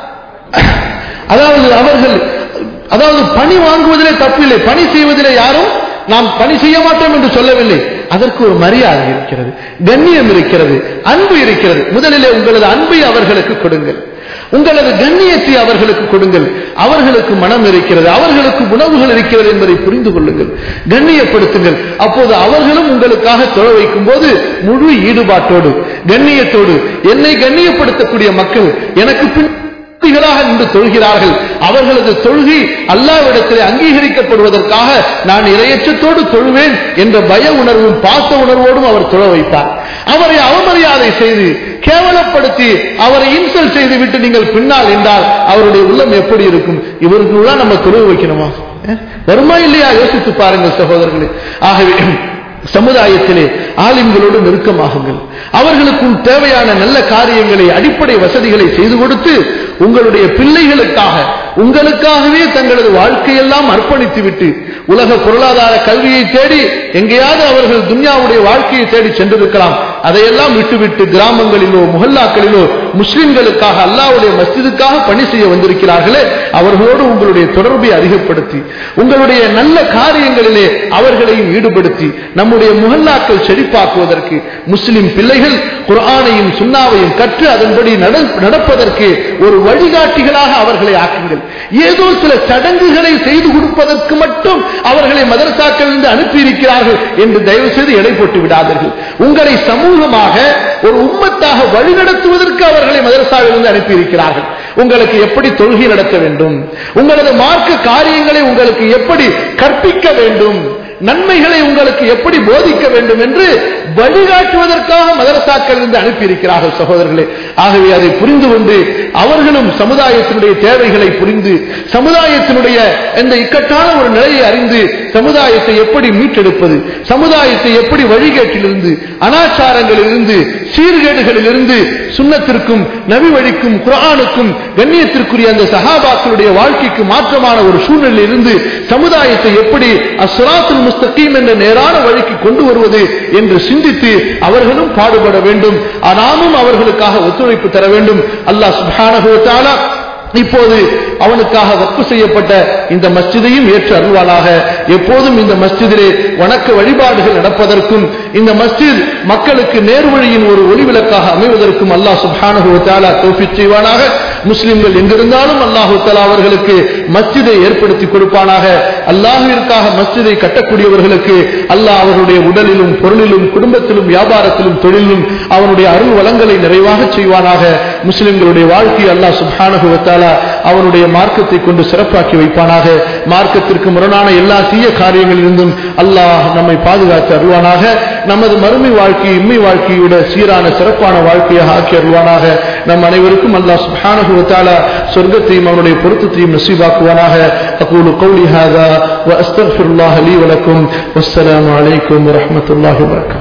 அதாவது அவர்கள் அதாவது பணி வாங்குவதிலே தப்பில்லை பணி செய்வதிலே யாரும் நாம் பணி செய்ய மாட்டோம் என்று சொல்லவில்லை அதற்கு ஒரு மரியாதை இருக்கிறது கண்ணியம் இருக்கிறது அன்பு இருக்கிறது முதலிலே உங்களது அன்பை அவர்களுக்கு கொடுங்கள் உங்களது கண்ணியத்தை அவர்களுக்கு கொடுங்கள் அவர்களுக்கு மனம் இருக்கிறது அவர்களுக்கு உணவுகள் இருக்கிறது என்பதை புரிந்து கொள்ளுங்கள் கண்ணியப்படுத்துங்கள் அப்போது அவர்களும் உங்களுக்காக தொழ வைக்கும் போது முழு ஈடுபாட்டோடு கண்ணியத்தோடு என்னை கண்ணியப்படுத்தக்கூடிய மக்கள் எனக்கு பின் பக்திகளாக நின்று தொழுகிறார்கள் அவர்களது தொழுகை அல்லாவிடத்தில் அங்கீகரிக்கப்படுவதற்காக நான் இரையச்சத்தோடு தொழுவேன் என்ற பய உணர்வும் பாச உணர்வோடும் அவர் தொழ வைத்தார் அவரை அவமரியாதை செய்து கேவலப்படுத்தி அவரை இன்சல் செய்து விட்டு நீங்கள் பின்னால் என்றால் அவருடைய உள்ளம் எப்படி இருக்கும் இவருக்குள்ள நம்ம தொழுக வைக்கணுமா அஹ்? வருமா இல்லையா யோசித்து பாருங்கள் சகோதரர்களே ஆகவே சமுதாயத்திலே ஆலிம்களோடு நெருக்கமாகுங்கள் அவர்களுக்கும் தேவையான நல்ல காரியங்களை அடிப்படை வசதிகளை செய்து கொடுத்து உங்களுடைய பிள்ளைகளுக்காக உங்களுக்காகவே தங்களது வாழ்க்கையெல்லாம் அர்ப்பணித்து விட்டு உலக பொருளாதார கல்வியை தேடி எங்கேயாவது அவர்கள் துன்யாவுடைய வாழ்க்கையை தேடி சென்றிருக்கலாம் அதையெல்லாம் விட்டுவிட்டு கிராமங்களிலோ முஹல்லாக்களிலோ முஸ்லிம்களுக்காக அல்லாவுடைய மஸ்ஜிதுக்காக பணி செய்ய வந்திருக்கிறார்களே அவர்களோடு உங்களுடைய தொடர்பை அதிகப்படுத்தி உங்களுடைய நல்ல காரியங்களிலே அவர்களையும் ஈடுபடுத்தி நம்முடைய முஹல்லாக்கள் செழிப்பாக்குவதற்கு முஸ்லிம் பிள்ளைகள் குர்ஆனையும் சுன்னாவையும் கற்று அதன்படி நட- நடப்பதற்கு ஒரு வழிகாட்டிகளாக அவர்களை ஆக்குங்கள் ஏதோ சில சடங்குகளை செய்து கொடுப்பதற்கு மட்டும் அவர்களை மதரசாக்களிலிருந்து அனுப்பியிருக்கிறார்கள் என்று தயவு செய்து எடை போட்டு விடாதீர்கள் உங்களை சமூகமாக ஒரு உம்மத்தாக வழிநடத்துவதற்கு அவர்களை மதரசாவிலிருந்து அனுப்பியிருக்கிறார்கள் உங்களுக்கு எப்படி தொழுகை நடத்த வேண்டும் உங்களது மார்க்க காரியங்களை உங்களுக்கு எப்படி கற்பிக்க வேண்டும் நன்மைகளை உங்களுக்கு எப்படி போதிக்க வேண்டும் என்று வழிகாட்டுவதற்காக மதரசாக்கள் இருந்து அனுப்பியிருக்கிறார்கள் சகோதரர்களே ஆகவே அதை புரிந்து கொண்டு அவர்களும் சமுதாயத்தினுடைய தேவைகளை புரிந்து சமுதாயத்தினுடைய இந்த இக்கட்டான ஒரு நிலையை அறிந்து சமுதாயத்தை எப்படி மீட்டெடுப்பது சமுதாயத்தை எப்படி வழிகேட்டிலிருந்து அனாச்சாரங்களிலிருந்து சீர்கேடுகளிலிருந்து சுண்ணத்திற்கும் நபி வழிக்கும் குர்ஆனுக்கும் கண்ணியத்திற்குரிய அந்த சஹாபாக்களுடைய வாழ்க்கைக்கு மாற்றமான ஒரு சூழ்நிலையிலிருந்து சமுதாயத்தை எப்படி அஸ்ராத்துல் முஸ்தகீம் என்ற நேரான வழிக்கு கொண்டு வருவது என்று சிந்தித்து அவர்களும் பாடுபட வேண்டும் நாமும் அவர்களுக்காக ஒத்துழைப்பு தர வேண்டும் அல்லாஹ் சுப்ஹானஹு வ தஆலா இப்போது அவனுக்காக வக்கு செய்யப்பட்ட இந்த மஸ்ஜிதையும் ஏற்று அருள்வானாக எப்போதும் இந்த மஸ்ஜிதிலே வணக்க வழிபாடுகள் நடப்பதற்கும் இந்த மஸ்ஜித் மக்களுக்கு நேர்வழியின் ஒரு ஒளிவிளக்காக அமைவதற்கும் அல்லாஹ் சுப்ஹானஹு வ தஆலா தௌஃபீக் செய்வானாக முஸ்லிம்கள் எங்கிருந்தாலும் அல்லாஹு தஆலா அவர்களுக்கு மஸ்ஜிதை ஏற்படுத்தி கொடுப்பானாக அல்லாஹ்விற்காக மஸ்ஜிதை கட்டக்கூடியவர்களுக்கு அல்லாஹ் அவர்களுடைய உடலிலும் பொருளிலும் குடும்பத்திலும் வியாபாரத்திலும் தொழிலும் அவனுடைய அருள் வளங்களை நிறைவாக செய்வானாக முஸ்லிம்களுடைய வாழ்க்கையை அல்லாஹ் சுப்ஹானஹு வ தஆலா அவனுடைய மார்க்கத்தை கொண்டு சிறப்பாக்கி வைப்பானாக மார்க்கத்திற்கு முரணான எல்லா தீய காரியங்களிலிருந்தும் அல்லாஹ் நம்மை பாதுகாத்து அருள்வானாக நமது மறுமை வாழ்க்கை இம்மை வாழ்க்கையோட சீரான சிறப்பான வாழ்க்கையாக ஆக்கி அருள்வானாக நம் அனைவருக்கும் அல்லாஹ் சுப்ஹானஹு வ தஆலா சொர்க்கத்தையும் அவனுடைய பொருத்தத்தையும் நசீபாக்குவானாக அகூலு கௌலி ஹாதா வ அஸ்தக்ஃபிருல்லாஹ லீ வ லக்கும் வஸ்ஸலாமு அலைக்கும் வ ரஹ்மத்துல்லாஹி வ பரகாத்துஹு